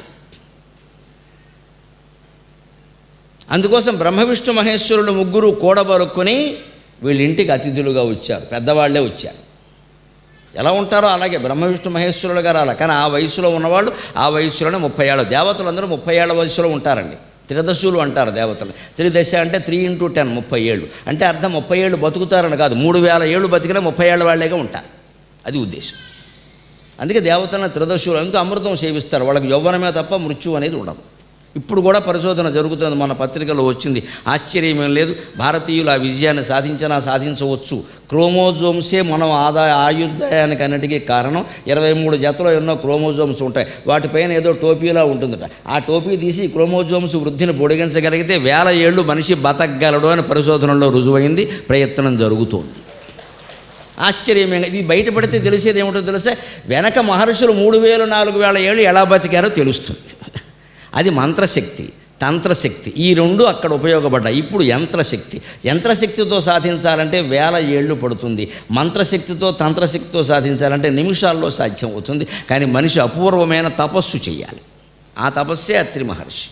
అందుకోసం బ్రహ్మ విష్ణు మహేశ్వరులు ముగ్గురు కూడబరుక్కుని వీళ్ళ ఇంటికి అతిథులుగా వచ్చారు పెద్దవాళ్లే వచ్చారు ఎలా ఉంటారో అలాగే బ్రహ్మ విష్ణు మహేశ్వరులు గారు అలా కానీ ఆ వయసులో ఉన్నవాళ్ళు ఆ వయసులోనే ముప్పై ఏళ్ళ దేవతలందరూ ముప్పై ఏళ్ళ వయసులో ఉంటారండి త్రిదశులు అంటారు దేవతలు త్రిదశ అంటే త్రీ ఇంటూ టెన్ ముప్పై ఏళ్ళు అంటే అర్థం ముప్పై ఏళ్ళు బతుకుతారని కాదు మూడు వేల ఏళ్ళు బతికినా ముప్పై ఏళ్ళ వాళ్ళేగా ఉంటారు అది ఉద్దేశం అందుకే దేవతలను త్రిదశులు ఎందుకు అమృతం సేవిస్తారు వాళ్ళకి యౌవనమే తప్ప మృత్యు అనేది ఉండదు ఇప్పుడు కూడా పరిశోధన జరుగుతుంది మన పత్రికలో వచ్చింది ఆశ్చర్యం ఏం లేదు భారతీయులు ఆ విజయాన్ని సాధించినా సాధించవచ్చు క్రోమోజోమ్సే మనం ఆదాయ ఆయుర్దాయానికి అన్నిటికీ కారణం ఇరవై మూడు జతలో ఎన్నో క్రోమోజోమ్స్ ఉంటాయి వాటిపైన ఏదో టోపీలా ఉంటుందట ఆ టోపీ తీసి క్రోమోజోమ్స్ వృద్ధిని పొడిగించగలిగితే వేల ఏళ్ళు మనిషి బతకగలడు అని పరిశోధనలో రుజువైంది ప్రయత్నం జరుగుతోంది ఆశ్చర్యమే ఇది బయటపడితే తెలిసేది ఏమిటో తెలిసే వెనక మహర్షులు మూడు వేలు నాలుగు వేల ఏళ్ళు ఎలా బతికారో తెలుస్తుంది అది మంత్రశక్తి తంత్రశక్తి ఈ రెండు అక్కడ ఉపయోగపడ్డాయి ఇప్పుడు యంత్రశక్తి యంత్రశక్తితో సాధించాలంటే వేల ఏళ్ళు పడుతుంది మంత్రశక్తితో తంత్రశక్తితో సాధించాలంటే నిమిషాల్లో సాధ్యం అవుతుంది కానీ మనిషి అపూర్వమైన తపస్సు చేయాలి ఆ తపస్సే అత్రి మహర్షి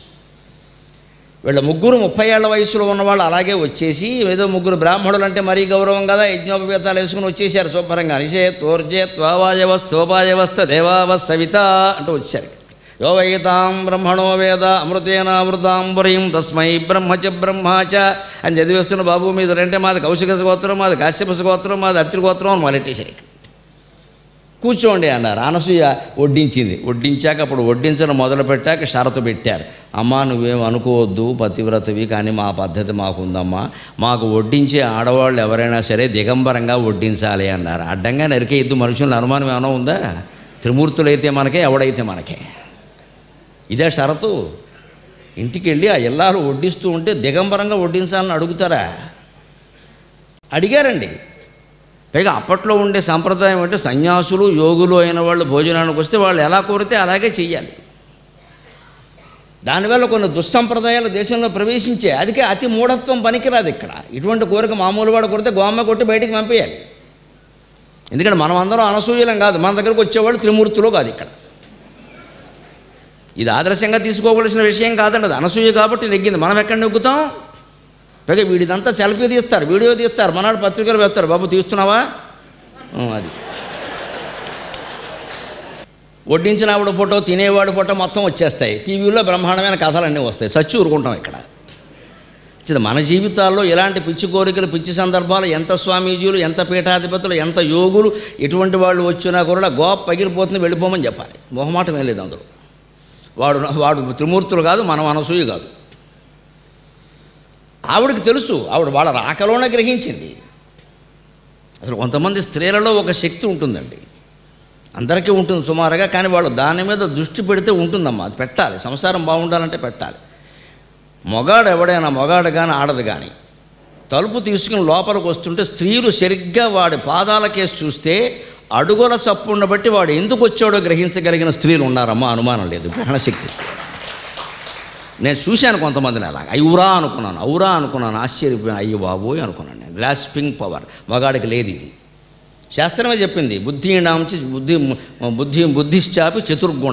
వీళ్ళ ముగ్గురు ముప్పై ఏళ్ల వయసులో ఉన్నవాళ్ళు అలాగే వచ్చేసి ఏదో ముగ్గురు బ్రాహ్మణులు అంటే మరీ గౌరవం కదా యజ్ఞోపవేతాలు వేసుకుని వచ్చేసారు శుభ్రంగా నిషే తోర్జే త్వావాయవ స్తోపాయవస్థ దేవావ సవిత అంటూ వచ్చారు యో వైతాం బ్రహ్మణో వేద అమృతేనామృతాంబురీం తస్మై బ్రహ్మచ బ్రహ్మాచ అని చదివేస్తున్న బాబు మీద అంటే మాది కౌశిక గోత్రం మాది కాశ్యప గోత్రం మాది అత్రి గోత్రం అని మొదలెట్టేశారు ఇక్కడ కూర్చోండి అన్నారు అనసూయ వడ్డించింది వడ్డించాక అప్పుడు వడ్డించడం మొదలుపెట్టాక షరతు పెట్టారు అమ్మా నువ్వేం అనుకోవద్దు పతివ్రతవి కానీ మా పద్ధతి మాకుందమ్మా మాకు వడ్డించే ఆడవాళ్ళు ఎవరైనా సరే దిగంబరంగా వడ్డించాలి అన్నారు అడ్డంగా నరికేయద్దు మనుషుల అనుమానం ఏమైనా ఉందా త్రిమూర్తులైతే మనకే ఎవడైతే మనకే ఇదే షరతు ఇంటికి వెళ్ళి ఆ ఇల్లాలు వడ్డిస్తూ ఉంటే దిగంబరంగా వడ్డించాలని అడుగుతారా అడిగారండి పైగా అప్పట్లో ఉండే సంప్రదాయం అంటే సన్యాసులు యోగులు అయిన వాళ్ళు భోజనానికి వస్తే వాళ్ళు ఎలా కోరితే అలాగే చెయ్యాలి దానివల్ల కొన్ని దుస్సంప్రదాయాలు దేశంలో ప్రవేశించే అదికే అతి మూఢత్వం పనికిరాదు ఇక్కడ ఇటువంటి కోరిక మామూలు వాడు కొడితే గోమ్మ కొట్టి బయటికి పంపేయాలి ఎందుకంటే మనం అందరం అనసూయలం కాదు మన దగ్గరకు వచ్చేవాళ్ళు త్రిమూర్తులు కాదు ఇక్కడ ఇది ఆదర్శంగా తీసుకోవలసిన విషయం కాదండి అది అనసూయ కాబట్టి నెగ్గింది మనం ఎక్కడ నెగ్గుతాం పైగా వీడిదంతా సెల్ఫీ తీస్తారు వీడియో తీస్తారు మనాడు పత్రికలు వేస్తారు బాబు తీస్తున్నావా ఉం, అది వడ్డించిన ఆవిడ ఫోటో తినేవాడి ఫోటో మొత్తం వచ్చేస్తాయి టీవీలో బ్రహ్మాండమైన కథలన్నీ వస్తాయి చచ్చి ఊరుకుంటాం ఇక్కడ ఇది మన జీవితాల్లో ఇలాంటి పిచ్చి కోరికలు పిచ్చి సందర్భాలు ఎంత స్వామీజీలు ఎంత పీఠాధిపతులు ఎంత యోగులు ఎటువంటి వాళ్ళు వచ్చినా కూడా గోప పగిలిపోతుంది వెళ్ళిపోమని చెప్పాలి మొహమాటం ఏం లేదు అందరూ వాడు వాడు త్రిమూర్తులు కాదు మనం అనసూయ కాదు ఆవిడకి తెలుసు ఆవిడ వాళ్ళ రాకలోనే గ్రహించింది అసలు కొంతమంది స్త్రీలలో ఒక శక్తి ఉంటుందండి అందరికీ ఉంటుంది సుమారుగా కానీ వాళ్ళు దాని మీద దృష్టి పెడితే ఉంటుందమ్మా అది పెట్టాలి సంసారం బాగుండాలంటే పెట్టాలి మొగాడు ఎవడైనా మొగాడు కానీ ఆడదు కానీ తలుపు తీసుకుని లోపలికి వస్తుంటే స్త్రీలు సరిగ్గా వాడి పాదాలకేసి చూస్తే అడుగుల చప్పుండ బట్టి వాడు ఎందుకు వచ్చాడో గ్రహించగలిగిన స్త్రీలు ఉన్నారమ్మా అనుమానం లేదు గ్రహణశక్తి నేను చూశాను కొంతమందిని అలా అవురా అనుకున్నాను అవురా అనుకున్నాను ఆశ్చర్యపోయాను అయ్యో బాబోయ్ అనుకున్నాను నేను గ్రాస్పింగ్ పవర్ మగాడికి లేదు ఇది శాస్త్రమే చెప్పింది బుద్ధీనాంచి బుద్ధి బుద్ధి బుద్ధిశ్చాపి చతుర్గుణ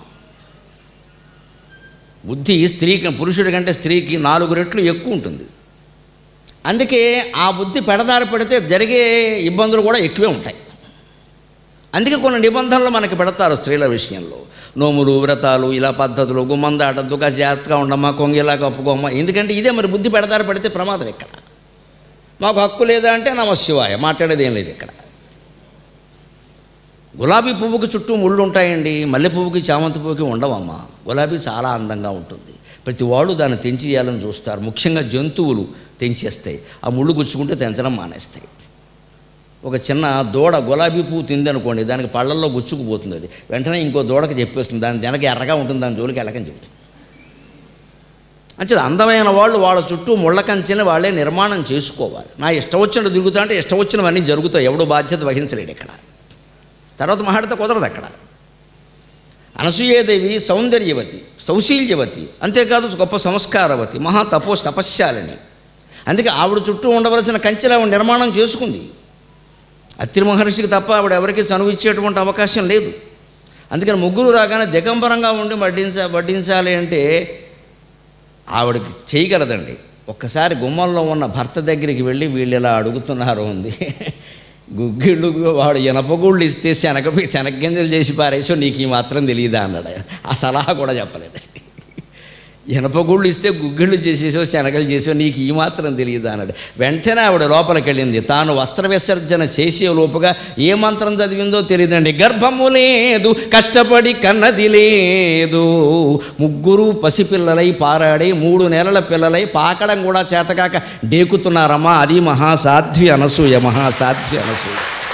బుద్ధి స్త్రీకి పురుషుడి కంటే స్త్రీకి నాలుగు రెట్లు ఎక్కువ ఉంటుంది అందుకే ఆ బుద్ధి పెడదారి పడితే జరిగే ఇబ్బందులు కూడా ఎక్కువే ఉంటాయి అందుకే కొన్ని నిబంధనలు మనకి పెడతారు స్త్రీల విషయంలో నోములు వ్రతాలు ఇలా పద్ధతులు గుమ్మందాటద్దు కాస్త జాగ్రత్తగా ఉండమ్మా కొంగిలా కప్పుకోమ్మా ఎందుకంటే ఇదే మరి బుద్ధి పెడదారి పడితే ప్రమాదం ఇక్కడ మాకు హక్కు లేదా అంటే నమశివాయ మాట్లాడేది ఏం లేదు ఇక్కడ గులాబీ పువ్వుకి చుట్టూ ముళ్ళు ఉంటాయండి మల్లె పువ్వుకి చామంతి పువ్వుకి ఉండవమ్మా గులాబీ చాలా అందంగా ఉంటుంది ప్రతి వాళ్ళు దాన్ని తెంచేయాలని చూస్తారు ముఖ్యంగా జంతువులు తెంచేస్తాయి ఆ ముళ్ళు గుచ్చుకుంటే తెంచడం మానేస్తాయి ఒక చిన్న దూడ గులాబీ పువ్వు తిందనుకోండి దానికి పళ్ళల్లో గుచ్చుకుపోతుంది అది వెంటనే ఇంకో దూడకి చెప్పేస్తుంది దాని వెనక ఎర్రగా ఉంటుంది దాని జోలికి వెళ్ళకని చెప్తుంది అంచేది అందమైన వాళ్ళు వాళ్ళ చుట్టూ ముళ్ళ కంచెని వాళ్ళే నిర్మాణం చేసుకోవాలి నా ఇష్టం వచ్చినట్టు తిరుగుతా అంటే ఇష్టం వచ్చినవన్నీ జరుగుతాయి ఎవడు బాధ్యత వహించలేడు ఇక్కడ తర్వాత మాట్లాడితే కుదరదు అక్కడ అనసూయేదేవి సౌందర్యవతి సౌశీల్యవతి అంతేకాదు గొప్ప సంస్కారవతి మహా తపో తపశ్శాలిని అందుకే ఆవిడ చుట్టూ ఉండవలసిన కంచెలు ఆవిడ నిర్మాణం చేసుకుంది అత్రి మహర్షికి తప్ప ఆవిడ ఎవరికి చనువు ఇచ్చేటువంటి అవకాశం లేదు అందుకని ముగ్గురు రాగానే దిగంబరంగా ఉండి వడ్డించ వడ్డించాలి అంటే ఆవిడకి చేయగలదండి ఒక్కసారి గుమ్మంలో ఉన్న భర్త దగ్గరికి వెళ్ళి వీళ్ళు ఇలా అడుగుతున్నారు ఉంది గుగ్గిళ్ళు వాడు ఇనపగుళ్ళు ఇస్తే శనగ శనగగింజలు చేసి పారేసో నీకు ఈ మాత్రం తెలియదా అన్నాడు ఆయన ఆ సలహా కూడా చెప్పలేదండి ఇనపగుళ్ళు ఇస్తే గుగ్గిళ్ళు చేసేసో శనగలు చేసో నీకు ఈ మాత్రం తెలియదా అన్నాడు వెంటనే ఆవిడ లోపలికి వెళ్ళింది తాను వస్త్ర విసర్జన చేసే లోపుగా ఏ మంత్రం చదివిందో తెలియదండి గర్భము లేదు కష్టపడి కన్నది లేదు ముగ్గురు పసిపిల్లలై పారాడి మూడు నెలల పిల్లలై పాకడం కూడా చేతకాక డేకుతున్నారమ్మా అది మహాసాధ్వి అనసూయ మహాసాధ్వి అనసూయ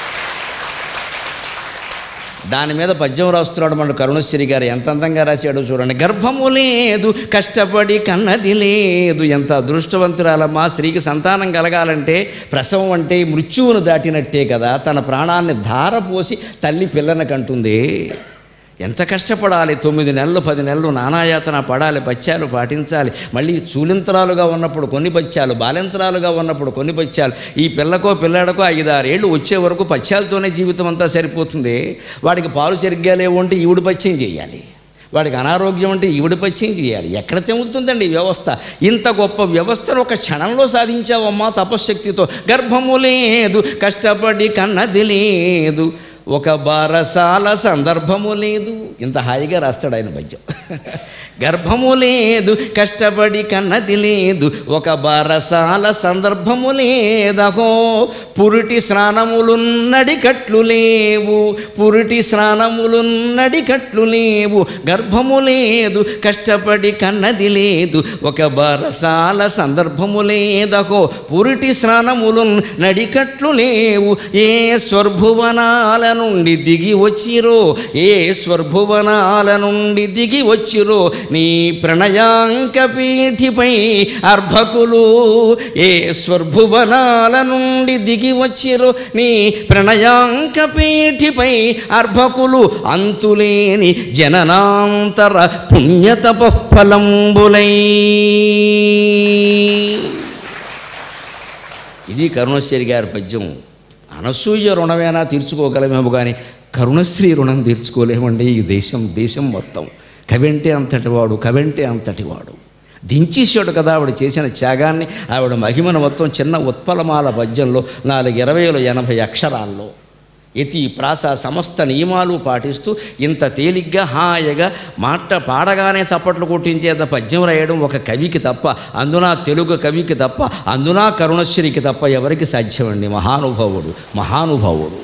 దాని మీద పద్యం రాస్తున్నాడు మన కరుణశ్రీ గారు ఎంత అందంగా రాశాడో చూడండి గర్భము లేదు కష్టపడి కన్నది లేదు ఎంత అదృష్టవంతురాలమ్మా స్త్రీకి సంతానం కలగాలంటే ప్రసవం అంటే మృత్యువును దాటినట్టే కదా తన ప్రాణాన్ని ధారపోసి తల్లి పిల్లని కంటుంది ఎంత కష్టపడాలి తొమ్మిది నెలలు పది నెలలు నానాయాతన పడాలి పత్యాలు పాటించాలి మళ్ళీ చూలింతరాలుగా ఉన్నప్పుడు కొన్ని పత్యాలు బాలింతరాలుగా ఉన్నప్పుడు కొన్ని పత్యాలు ఈ పిల్లకో పిల్లాడకో ఐదారేళ్ళు వచ్చే వరకు పత్యాలతోనే జీవితం అంతా సరిపోతుంది వాడికి పాలు సరిగ్గా లేవు అంటే ఈవిడ పత్యం చేయాలి వాడికి అనారోగ్యం అంటే ఈవిడ పత్యం చేయాలి ఎక్కడ తెములుతుందండి ఈ వ్యవస్థ ఇంత గొప్ప వ్యవస్థను ఒక క్షణంలో సాధించావమ్మా తపశ్శక్తితో గర్భము లేదు కష్టపడి కన్నది లేదు ఒక బారసాల సందర్భము లేదు ఇంత హాయిగా రాస్తాడు ఆయన పద్యం గర్భము లేదు కష్టపడి కన్నది లేదు ఒక బారసాల సందర్భము లేదహో పురిటి స్నానములున్నడి కట్లు లేవు పురిటి స్నానములున్నడి కట్లు లేవు గర్భము లేదు కష్టపడి కన్నది లేదు ఒక బారసాల సందర్భము లేదహో పురిటి స్నానములు నడికట్లు లేవు ఏ స్వర్భువనాల నుండి దిగి వచ్చిరో ఏ స్వర్భువనాల నుండి దిగి వచ్చిరో నీ ప్రణయాంక పీఠిపై అర్భకులు ఏ స్వర్భువనాల నుండి దిగి వచ్చిరో నీ ప్రణయాంక పీఠిపై అర్భకులు అంతులేని జననాంతర పుణ్యతప ఫలంబులై ఇది కరుణశ్రీ గారి పద్యం అనసూయ రుణమేనా తీర్చుకోగలమేమో కానీ కరుణశ్రీ రుణం తీర్చుకోలేమండి ఈ దేశం దేశం మొత్తం కవెంటే అంతటివాడు కవెంటే అంతటివాడు దించేసాడు కదా ఆవిడ చేసిన త్యాగాన్ని ఆవిడ మహిమను మొత్తం చిన్న ఉత్పలమాల పద్యంలో నాలుగు ఇరవైలో ఎనభై అక్షరాల్లో యతి ప్రాస సమస్త నియమాలు పాటిస్తూ ఇంత తేలిగ్గా హాయిగా మాట పాడగానే చప్పట్లు కొట్టించేంత పద్యం రాయడం ఒక కవికి తప్ప అందున తెలుగు కవికి తప్ప అందున కరుణశ్రీకి తప్ప ఎవరికి సాధ్యమండి మహానుభావుడు మహానుభావుడు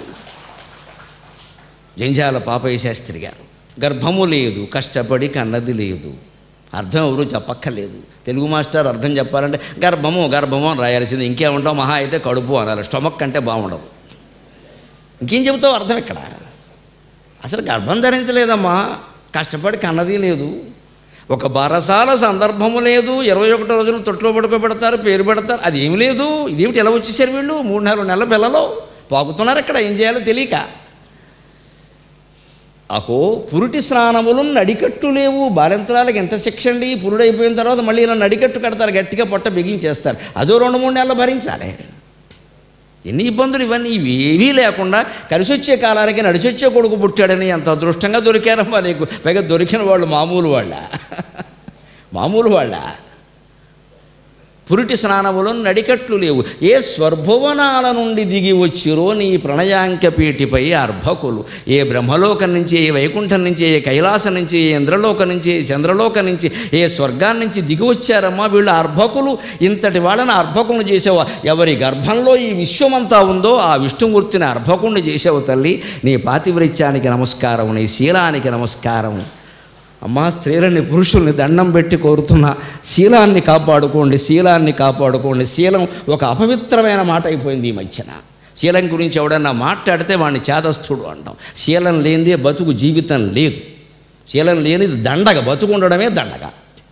జంజాల పాపయ్య శాస్త్రి గారు గర్భము లేదు కష్టపడి కన్నది లేదు అర్థం ఎవరు చెప్పక్కర్లేదు తెలుగు మాస్టర్ అర్థం చెప్పాలంటే గర్భము గర్భము అని రాయాల్సింది ఇంకేముంటావు మహా అయితే కడుపు అనాలి స్టమక్ అంటే బాగుండవు ఇంకేం చెబుతావు అర్థం ఇక్కడ అసలు గర్భం ధరించలేదమ్మా కష్టపడి కన్నది లేదు ఒక బారసాల సందర్భము లేదు ఇరవై ఒకటో రోజున తొట్లో పడుకోబెడతారు పేరు పెడతారు అది ఏమి లేదు ఇదేమిటి ఎలా వచ్చేసారు వీళ్ళు మూడు నాలుగు నెలల పిల్లలు పాకుతున్నారు ఇక్కడ ఏం చేయాలో తెలియక అకో పురుటి స్నానములు నడికట్టు లేవు బాలింతరాలకు ఎంత శిక్ష అండి పురుడు అయిపోయిన తర్వాత మళ్ళీ ఇలా నడికట్టు కడతారు గట్టిగా పొట్ట బిగించేస్తారు అదో రెండు మూడు నెలలు భరించాలి ఎన్ని ఇబ్బందులు ఇవన్నీ ఇవి ఏవీ లేకుండా కలిసి వచ్చే కాలానికి నడిచొచ్చే కొడుకు పుట్టాడని ఎంత అదృష్టంగా దొరికారమ్మా నీకు పైగా దొరికిన వాళ్ళు మామూలు వాళ్ళ మామూలు వాళ్ళ పురిటి స్నానములు నడికట్లు లేవు ఏ స్వర్భువనాల నుండి దిగి వచ్చిరో నీ ప్రణయాంక పీఠిపై అర్భకులు ఏ బ్రహ్మలోకం నుంచి ఏ వైకుంఠం నుంచి ఏ కైలాసం నుంచి ఏ ఇంద్రలోకం నుంచి ఏ చంద్రలోకం నుంచి ఏ స్వర్గాన్ని నుంచి దిగి వచ్చారమ్మా వీళ్ళు అర్భకులు ఇంతటి వాళ్ళని అర్భకులను చేసావా ఎవరి గర్భంలో ఈ విశ్వమంతా ఉందో ఆ విష్ణుమూర్తిని అర్భకుణ్ణి చేసావు తల్లి నీ పాతివృత్యానికి నమస్కారం నీ శీలానికి నమస్కారం అమ్మా స్త్రీలని పురుషుల్ని దండం పెట్టి కోరుతున్న శీలాన్ని కాపాడుకోండి శీలాన్ని కాపాడుకోండి శీలం ఒక అపవిత్రమైన మాట అయిపోయింది ఈ మధ్యన శీలం గురించి ఎవడన్నా మాట్లాడితే వాడిని చేదస్థుడు అంటాం శీలం లేనిదే బతుకు జీవితం లేదు శీలం లేనిది దండగ బతుకు ఉండడమే దండగ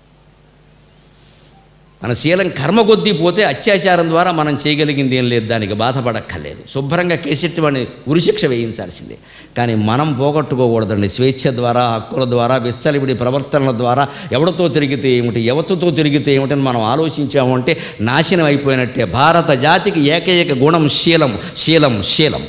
మన శీలం కర్మ కొద్దీ పోతే అత్యాచారం ద్వారా మనం చేయగలిగింది ఏం లేదు దానికి బాధపడక్కర్లేదు శుభ్రంగా కేసెట్టి వాడిని ఉరిశిక్ష వేయించాల్సిందే కానీ మనం పోగొట్టుకోకూడదండి స్వేచ్ఛ ద్వారా హక్కుల ద్వారా విచ్చలివిడి ప్రవర్తనల ద్వారా ఎవరితో తిరిగితే ఏమిటి ఎవరితో తిరిగితే ఏమిటని మనం ఆలోచించాము అంటే నాశనం అయిపోయినట్టే భారత జాతికి ఏకైక గుణం శీలం శీలం శీలం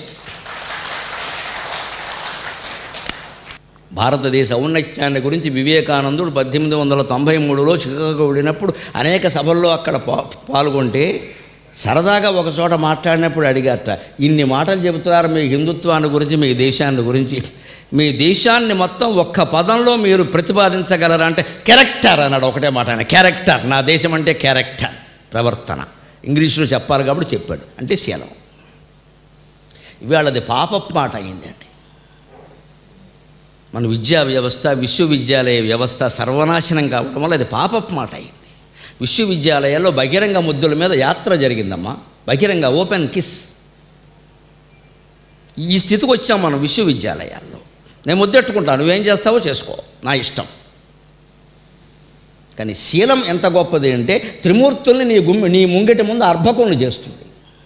భారతదేశ ఔన్నత్యాన్ని గురించి వివేకానందుడు పద్దెనిమిది వందల తొంభై మూడులో చికాగో వెళ్ళినప్పుడు అనేక సభల్లో అక్కడ పా పాల్గొంటే సరదాగా ఒక చోట మాట్లాడినప్పుడు అడిగారట ఇన్ని మాటలు చెబుతున్నారు మీ హిందుత్వాన్ని గురించి మీ దేశాన్ని గురించి మీ దేశాన్ని మొత్తం ఒక్క పదంలో మీరు ప్రతిపాదించగలరా అంటే క్యారెక్టర్ అన్నాడు ఒకటే మాట ఆయన క్యారెక్టర్ నా దేశం అంటే క్యారెక్టర్ ప్రవర్తన ఇంగ్లీష్లో చెప్పాలి కాబట్టి చెప్పాడు అంటే శీలం ఇవాళ అది పాపపు మాట అయిందండి మన విద్యా వ్యవస్థ విశ్వవిద్యాలయ వ్యవస్థ సర్వనాశనం కావడం వల్ల అది పాపపు మాట అయింది విశ్వవిద్యాలయాల్లో బహిరంగ ముద్దుల మీద యాత్ర జరిగిందమ్మా బహిరంగ ఓపెన్ కిస్ ఈ స్థితికి వచ్చాం మనం విశ్వవిద్యాలయాల్లో నేను ముద్దెట్టుకుంటాను నువ్వేం చేస్తావో చేసుకో నా ఇష్టం కానీ శీలం ఎంత గొప్పది అంటే త్రిమూర్తుల్ని నీ గుమ్మి నీ ముంగిటి ముందు అర్భకులను చేస్తుంది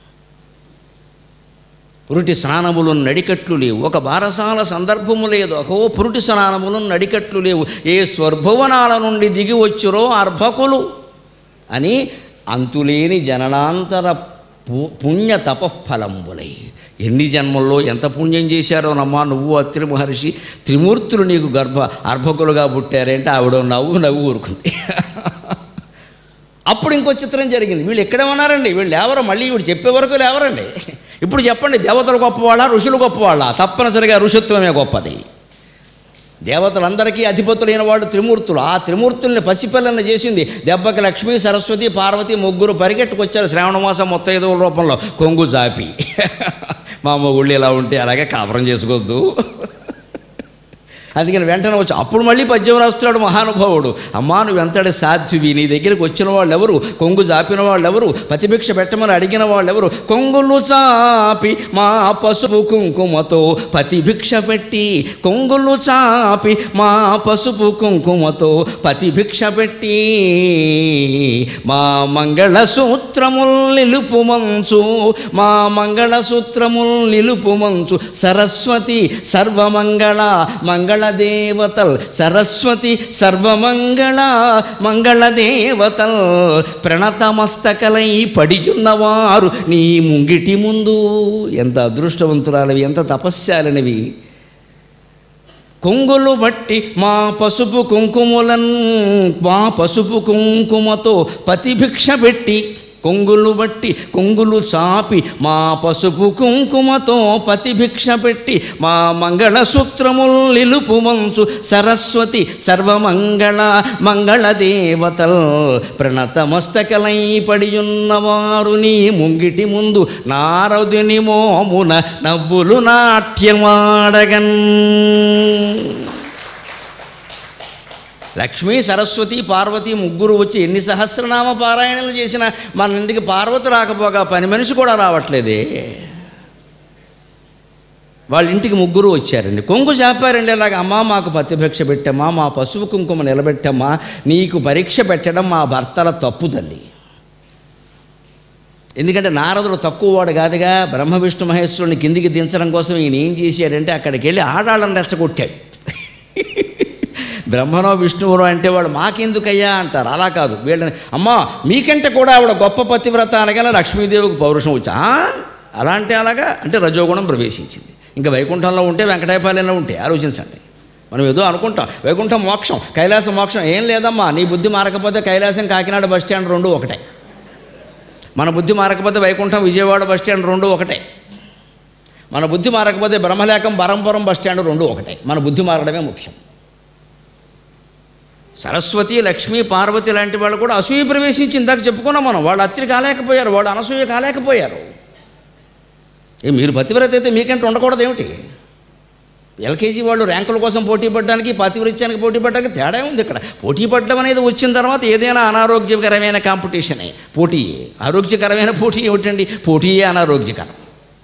పురుటి స్నానములు నడికట్లు లేవు ఒక బారసాల సందర్భము లేదు అహో పురుటి స్నానములు నడికట్లు లేవు ఏ స్వర్భువనాల నుండి దిగి వచ్చురో అర్భకులు అని అంతులేని జననాంతర పు- పుణ్య తపఫలంబులై ఎన్ని జన్మల్లో ఎంత పుణ్యం చేశారోనమ్మా నువ్వు అత్రి మహర్షి త్రిమూర్తులు నీకు గర్భ అర్భకులుగా పుట్టారంటే ఆవిడ నవ్వు నవ్వు ఊరుకుంది అప్పుడు ఇంకో చిత్రం జరిగింది వీళ్ళు ఎక్కడే ఉన్నారండి వీళ్ళు లేవరు మళ్ళీ వీడు చెప్పే వరకు లేవరండి ఇప్పుడు చెప్పండి దేవతలు గొప్పవాళ్ళ ఋషులు గొప్పవాళ్ళ తప్పనిసరిగా ఋషుత్వమే గొప్పది దేవతలందరికీ అధిపతులైన వాళ్ళు త్రిమూర్తులు ఆ త్రిమూర్తుల్ని పసిపిల్లల్ని చేసింది దెబ్బకి లక్ష్మీ సరస్వతి పార్వతి ముగ్గురు పరిగెట్టుకొచ్చారు శ్రావణ మాసం మొత్తం ఏదో రూపంలో కొంగు చాపి మా మొగుళ్ళు ఇలా ఉంటే అలాగే కాపురం చేసుకోవద్దు అందుకని వెంటనే వచ్చి అప్పుడు మళ్ళీ పద్యం రాస్తున్నాడు మహానుభావుడు అమ్మా నువ్వు ఎంతటి సాధ్వివి నీ దగ్గరికి వచ్చిన వాళ్ళు ఎవరు కొంగు చాపిన వాళ్ళు ఎవరు పతిభిక్ష పెట్టమని అడిగిన వాళ్ళు ఎవరు కొంగులు చాపి మా పసుపు కుంకుమతో పతిభిక్ష పెట్టి కొంగులు చాపి మా పసుపు కుంకుమతో పతిభిక్ష పెట్టి మా మంగళ సూత్రముల్ నిలుపు మంచు మా మంగళ సూత్రముల్ నిలుపు మంచు సరస్వతి సర్వమంగళ మంగళ దేవతల్ సరస్వతి సర్వమంగళ మంగళ దేవతల్ ప్రణతమస్తకలై పడియున్నవారు నీ ముంగిటి ముందు ఎంత అదృష్టవంతురాలవి ఎంత తపస్యాలనివి కొంగులు బట్టి మా పసుపు కుంకుమలన్ మా పసుపు కుంకుమతో పతిభిక్ష పెట్టి కొంగులు బట్టి కొంగులు చాపి మా పసుపు కుంకుమతో పతిభిక్ష పెట్టి మా మంగళసూత్రముల్ నిలుపు మంచు సరస్వతి సర్వమంగళ మంగళ దేవతల్ ప్రణతమస్తకలై పడియున్నవారు నీ ముంగిటి ముందు నారదుని మోమున నవ్వులు నాట్యమాడగన్ లక్ష్మీ సరస్వతి పార్వతి ముగ్గురు వచ్చి ఎన్ని సహస్రనామ పారాయణలు చేసినా మన ఇంటికి పార్వతి రాకపోగా పని మనిషి కూడా రావట్లేదే వాళ్ళ ఇంటికి ముగ్గురు వచ్చారండి కొంగు చాపారండి అలాగ అమ్మా మాకు పతిభిక్ష పెట్టమ్మా మా పశువు కుంకుమ నిలబెట్టమ్మా నీకు పరీక్ష పెట్టడం మా భర్తల తప్పు తల్లి ఎందుకంటే నారదుడు తక్కువ వాడు కాదుగా బ్రహ్మ విష్ణు మహేశ్వరుని కిందికి దించడం కోసం ఈయన ఏం చేశాడంటే అక్కడికి వెళ్ళి ఆడాళ్ళని రెచ్చగొట్టాడు బ్రహ్మనో విష్ణువునో అంటే వాళ్ళు మాకెందుకయ్యా అంటారు అలా కాదు వీళ్ళని అమ్మా మీకంటే కూడా ఆవిడ గొప్ప పతివ్రత అనగానే లక్ష్మీదేవికి పౌరుషం వచ్చా "ఆ? అలా అంటే అలాగా అంటే రజోగుణం ప్రవేశించింది ఇంకా వైకుంఠంలో ఉంటే వెంకటాయపాలెంలో ఉంటే ఆలోచించండి మనం ఏదో అనుకుంటాం వైకుంఠం మోక్షం కైలాసం మోక్షం ఏం లేదమ్మా నీ బుద్ధి మారకపోతే కైలాసం కాకినాడ బస్ స్టాండ్ రెండు ఒకటే మన బుద్ధి మారకపోతే వైకుంఠం విజయవాడ బస్ స్టాండ్ రెండు ఒకటే మన బుద్ధి మారకపోతే బ్రహ్మలేకం బరంపురం బస్ స్టాండ్ రెండు ఒకటే మన బుద్ధి మారడమే ముఖ్యం సరస్వతి లక్ష్మి పార్వతి లాంటి వాళ్ళు కూడా అసూయ ప్రవేశించి ఇందాక చెప్పుకున్నాం మనం వాళ్ళు అత్తిరి కాలేకపోయారు వాళ్ళు అనసూయ కాలేకపోయారు ఏ మీరు పతివ్రత అయితే మీకంటే ఉండకూడదు ఏమిటి ఎల్కేజీ వాళ్ళు ర్యాంకుల కోసం పోటీ పడడానికి పతివృత్యానికి పోటీ పడడానికి తేడా ఉంది ఇక్కడ పోటీ పడడం అనేది వచ్చిన తర్వాత ఏదైనా అనారోగ్యకరమైన కాంపిటీషనే పోటీయే ఆరోగ్యకరమైన పోటీ ఏమిటండి పోటీయే అనారోగ్యకరం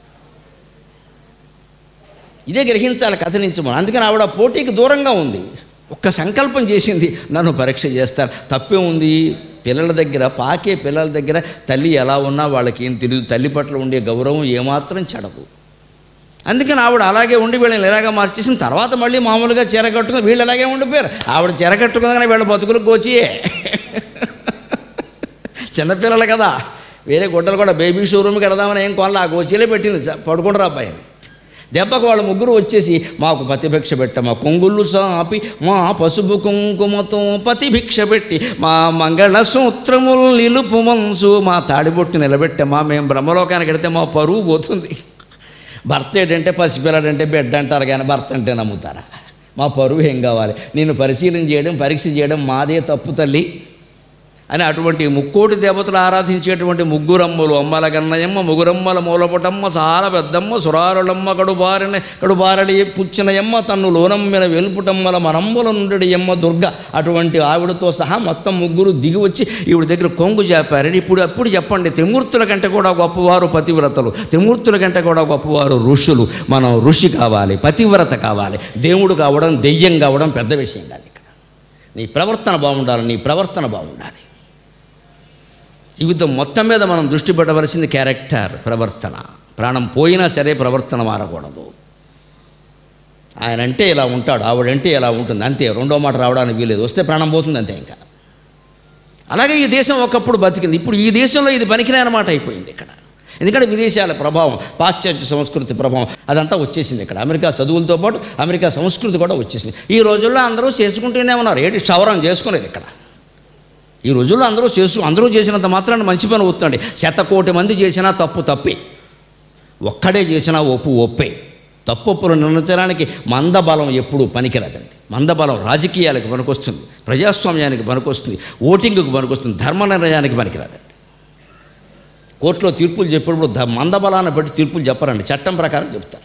ఇదే గ్రహించాలి కథ నుంచి మనం అందుకని ఆవిడ పోటీకి దూరంగా ఉంది ఒక్క సంకల్పం చేసింది నన్ను పరీక్ష చేస్తారు తప్పే ఉంది పిల్లల దగ్గర పాకే పిల్లల దగ్గర తల్లి ఎలా ఉన్నా వాళ్ళకి ఏం తెలియదు తల్లి పట్ల ఉండే గౌరవం ఏమాత్రం చెడదు అందుకని ఆవిడ అలాగే ఉండి వీళ్ళని ఇలాగా మార్చేసిన తర్వాత మళ్ళీ మామూలుగా చీర కట్టుకుని వీళ్ళు అలాగే ఉండిపోయారు ఆవిడ చీర కట్టుకునగానే వీళ్ళ బతుకులు గోచియే చిన్నపిల్లలు కదా వేరే గుడ్డలు కూడా బేబీ షోరూమ్కి వెళదామని ఏం కొనలే ఆ గోచీలే పెట్టింది చ- పడుకుంటారు అబ్బాయిని దెబ్బకు వాళ్ళ ముగ్గురు వచ్చేసి మాకు పతిభిక్ష పెట్ట మా కొంగుళ్ళు సాపి మా పసుపు కుంకుమతో పతిభిక్ష పెట్టి మా మంగళ సూత్రములు నిలుపు మనసు మా తాడిబొట్టు నిలబెట్టే మా మేము బ్రహ్మలోకానికి వెడితే మా పరువు పోతుంది భర్త ఏంటంటే పసిపిల్లడంటే బిడ్డ అంటారు కానీ భర్త అంటే నమ్ముతారా మా పరువు ఏం కావాలి నేను పరిశీలన చేయడం పరీక్ష చేయడం మాదే తప్పు తల్లి అని అటువంటి ముక్కోటి దేవతలు ఆరాధించేటువంటి ముగ్గురమ్మలు అమ్మల గన్నయమ్మ ముగురమ్మల మూలపటమ్మ చాలా పెద్దమ్మ సురారులమ్మ కడుబారిన కడుబారడి పుచ్చినయమ్మ తన్ను లోనమ్మిన వెలుపుటమ్మల మనంబుల నుండి ఎమ్మ దుర్గ అటువంటి ఆవిడతో సహా మొత్తం ముగ్గురు దిగి వచ్చి ఈవిడ దగ్గర కొంగు చేపారని ఇప్పుడు అప్పుడు చెప్పండి త్రిమూర్తుల కంటే కూడా గొప్పవారు పతివ్రతలు త్రిమూర్తుల కంటే కూడా గొప్పవారు ఋషులు మనం ఋషి కావాలి పతివ్రత కావాలి దేవుడు కావడం దెయ్యం కావడం పెద్ద విషయం కాదు ఇక్కడ నీ ప్రవర్తన బాగుండాలి నీ ప్రవర్తన బాగుండాలి జీవితం మొత్తం మీద మనం దృష్టి పెట్టవలసింది క్యారెక్టర్ ప్రవర్తన ప్రాణం పోయినా సరే ప్రవర్తన మారకూడదు ఆయన అంటే ఇలా ఉంటాడు ఆవిడంటే ఇలా ఉంటుంది అంతే రెండో మాట రావడానికి వీలేదు వస్తే ప్రాణం పోతుంది అంతే ఇంకా అలాగే ఈ దేశం ఒకప్పుడు బతికింది ఇప్పుడు ఈ దేశంలో ఇది పనికిరాని మాట అయిపోయింది ఇక్కడ ఎందుకంటే విదేశాల ప్రభావం పాశ్చాత్య సంస్కృతి ప్రభావం అదంతా వచ్చేసింది ఇక్కడ అమెరికా చదువులతో పాటు అమెరికా సంస్కృతి కూడా వచ్చేసింది ఈ రోజుల్లో అందరూ చేసుకుంటూనే ఉన్నారు ఏంటి క్షవరం చేసుకునేది ఇక్కడ ఈ రోజుల్లో అందరూ చేసు అందరూ చేసినంత మాత్రాన్ని మంచి పని అవుతుంది శతకోటి మంది చేసినా తప్పు తప్పే ఒక్కడే చేసినా ఒప్పు ఒప్పే తప్పొప్పులు నిర్ణయించడానికి మందబలం ఎప్పుడూ పనికిరాదండి మందబలం రాజకీయాలకు పనికొస్తుంది ప్రజాస్వామ్యానికి పనికొస్తుంది ఓటింగ్కు పనికొస్తుంది ధర్మ నిర్ణయానికి పనికిరాదండి కోర్టులో తీర్పులు చెప్పేటప్పుడు ధ మందబలాన్ని బట్టి తీర్పులు చెప్పరండి చట్టం ప్రకారం చెప్తారు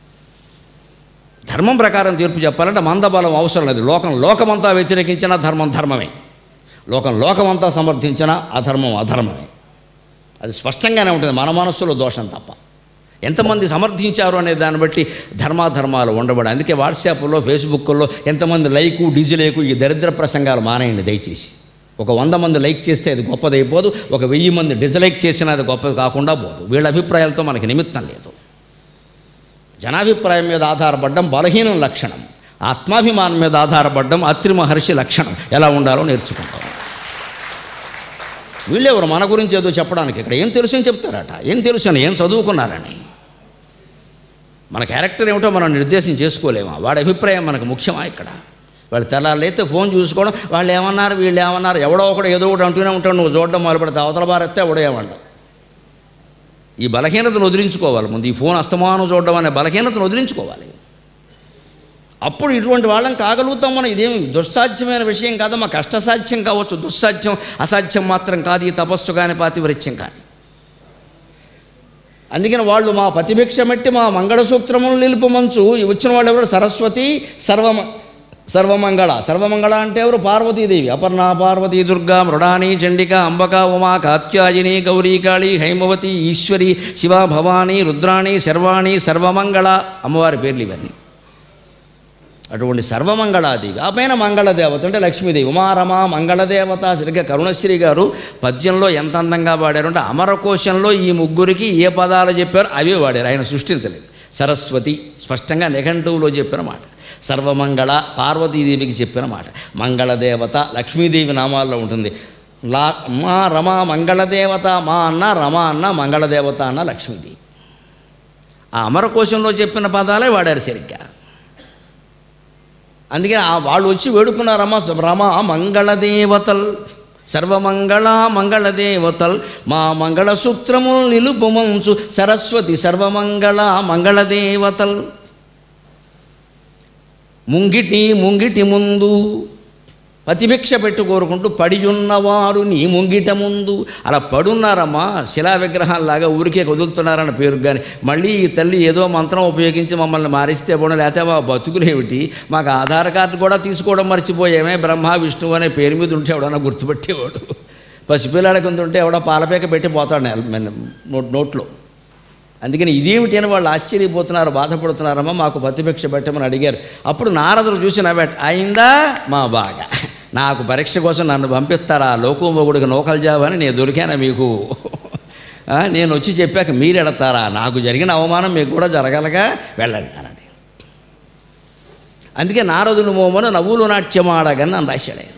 ధర్మం ప్రకారం తీర్పు చెప్పాలంటే మందబలం అవసరం లేదు లోకం లోకమంతా వ్యతిరేకించిన ధర్మం ధర్మమే లోకం లోకమంతా సమర్థించిన అధర్మం అధర్మమే అది స్పష్టంగానే ఉంటుంది మన మనస్సులో దోషం తప్ప ఎంతమంది సమర్థించారు అనే దాన్ని బట్టి ధర్మాధర్మాలు ఉండబడి అందుకే వాట్సాప్లో ఫేస్బుక్లో ఎంతమంది లైకు డిజిలేకు ఈ దరిద్ర ప్రసంగాలు మానేయండి దయచేసి ఒక వంద మంది లైక్ చేస్తే అది గొప్పదైపోదు ఒక వెయ్యి మంది డిజలైక్ చేసినా అది గొప్పది కాకుండా పోదు వీళ్ళ అభిప్రాయాలతో మనకి నిమిత్తం లేదు జనాభిప్రాయం మీద ఆధారపడడం బలహీనం లక్షణం ఆత్మాభిమానం మీద ఆధారపడడం అత్రి మహర్షి లక్షణం ఎలా ఉండాలో నేర్చుకుంటాం వీళ్ళెవరు మన గురించి ఏదో చెప్పడానికి ఇక్కడ ఏం తెలుసు అని చెప్తారట ఏం తెలుసు అని ఏం చదువుకున్నారని మన క్యారెక్టర్ ఏమిటో మనం నిర్దేశం చేసుకోలేమా వాడి అభిప్రాయం మనకు ముఖ్యమా ఇక్కడ వాళ్ళు తెల్లారైతే ఫోన్ చూసుకోవడం వాళ్ళు ఏమన్నారు వీళ్ళు ఏమన్నారు ఎవడో ఒకడు ఏదో ఒకటి అంటూనే ఉంటాడు నువ్వు చూడడం మొదలు పెడితే అవతల బారెత్తే ఎవడో ఏమంటావు ఈ బలహీనతను వదిలించుకోవాలి ముందు ఈ ఫోన్ అస్తమానం చూడడం అనే బలహీనతను వదిలించుకోవాలి అప్పుడు ఇటువంటి వాళ్ళం కాగలుగుతాం మనం ఇదేమి దుస్సాధ్యమైన విషయం కాదమ్మా కష్టసాధ్యం కావచ్చు దుస్సాధ్యం అసాధ్యం మాత్రం కాదు ఈ తపస్సు కానీ పాతివృత్యం కానీ అందుకని వాళ్ళు మా పతిభిక్ష మెట్టి మా మంగళసూత్రములు నిలుపు మంచు ఈ వచ్చిన వాళ్ళు ఎవరు సరస్వతి సర్వమ సర్వమంగళ సర్వమంగళ అంటే ఎవరు పార్వతీదేవి అపర్ణ పార్వతీ దుర్గా మృడాని చండిక అంబక ఉమా కాత్యాయని గౌరీ కాళి హైమవతి ఈశ్వరి శివ భవాని రుద్రాణి శర్వాణి సర్వమంగళ అమ్మవారి పేర్లు ఇవన్నీ అటువంటి సర్వమంగళాదేవి ఆ పైన మంగళదేవత అంటే లక్ష్మీదేవి ఉమారమ మంగళదేవత సరిగ్గా కరుణశ్రీ గారు పద్యంలో ఎంత అందంగా పాడారు అంటే అమరకోశంలో ఈ ముగ్గురికి ఏ పదాలు చెప్పారో అవే వాడారు ఆయన సృష్టించలేదు సరస్వతి స్పష్టంగా నిఘంటువులో చెప్పిన మాట సర్వమంగళ పార్వతీదేవికి చెప్పిన మాట మంగళదేవత లక్ష్మీదేవి నామాల్లో ఉంటుంది లా మా రమ మంగళదేవత మా అన్న రమ అన్న మంగళదేవత అన్న లక్ష్మీదేవి ఆ అమరకోశంలో చెప్పిన పదాలే వాడారు సరిగ్గా అందుకే ఆ వాళ్ళు వచ్చి వేడుకున్నారమ్మ రమ మంగళదేవతల్ సర్వమంగళ మంగళదేవతల్ మా మంగళసూత్రము నిలుపుమంచు సరస్వతి సర్వమంగళ మంగళదేవతల్ ముంగిటి ముంగిటి ముందు పతిభిక్ష పెట్టు కోరుకుంటూ పడియున్నవారు నీ ముంగిట ముందు అలా పడున్నారమ్మా శిలా విగ్రహాల్లాగా ఊరికే వదులుతున్నారన్న పేరు కానీ మళ్ళీ ఈ తల్లి ఏదో మంత్రం ఉపయోగించి మమ్మల్ని మారిస్తే పోవడం లేకపోతే మా బతుకులేమిటి మాకు ఆధార్ కార్డు కూడా తీసుకోవడం మర్చిపోయామే బ్రహ్మ విష్ణువు అనే పేరు మీద ఉంటే ఎవడన్నా గుర్తుపెట్టేవాడు పసిపిల్లాడ కింద ఉంటే ఎవడో పాలపేక పెట్టి పోతాడు నెల- మన నోట్ నోట్లో అందుకని ఇదేమిటి అని వాళ్ళు ఆశ్చర్యపోతున్నారు బాధపడుతున్నారమ్మా మాకు ప్రతిభిక్ష పెట్టమని అడిగారు అప్పుడు నారదులు చూసి నవ్వాట అయిందా మా బాగా నాకు పరీక్ష కోసం నన్ను పంపిస్తారా లోకోమొగుడికి నోకలు జావని నేను దొరికానా మీకు ఆ, నేను వచ్చి చెప్పాక మీరు ఎడతారా నాకు జరిగిన అవమానం మీకు కూడా జరగలగా వెళ్ళండి అన్నది అందుకే నారదుని మోమను నవ్వులు నాట్యమాడగని నన్ను రాశాడు ఆయన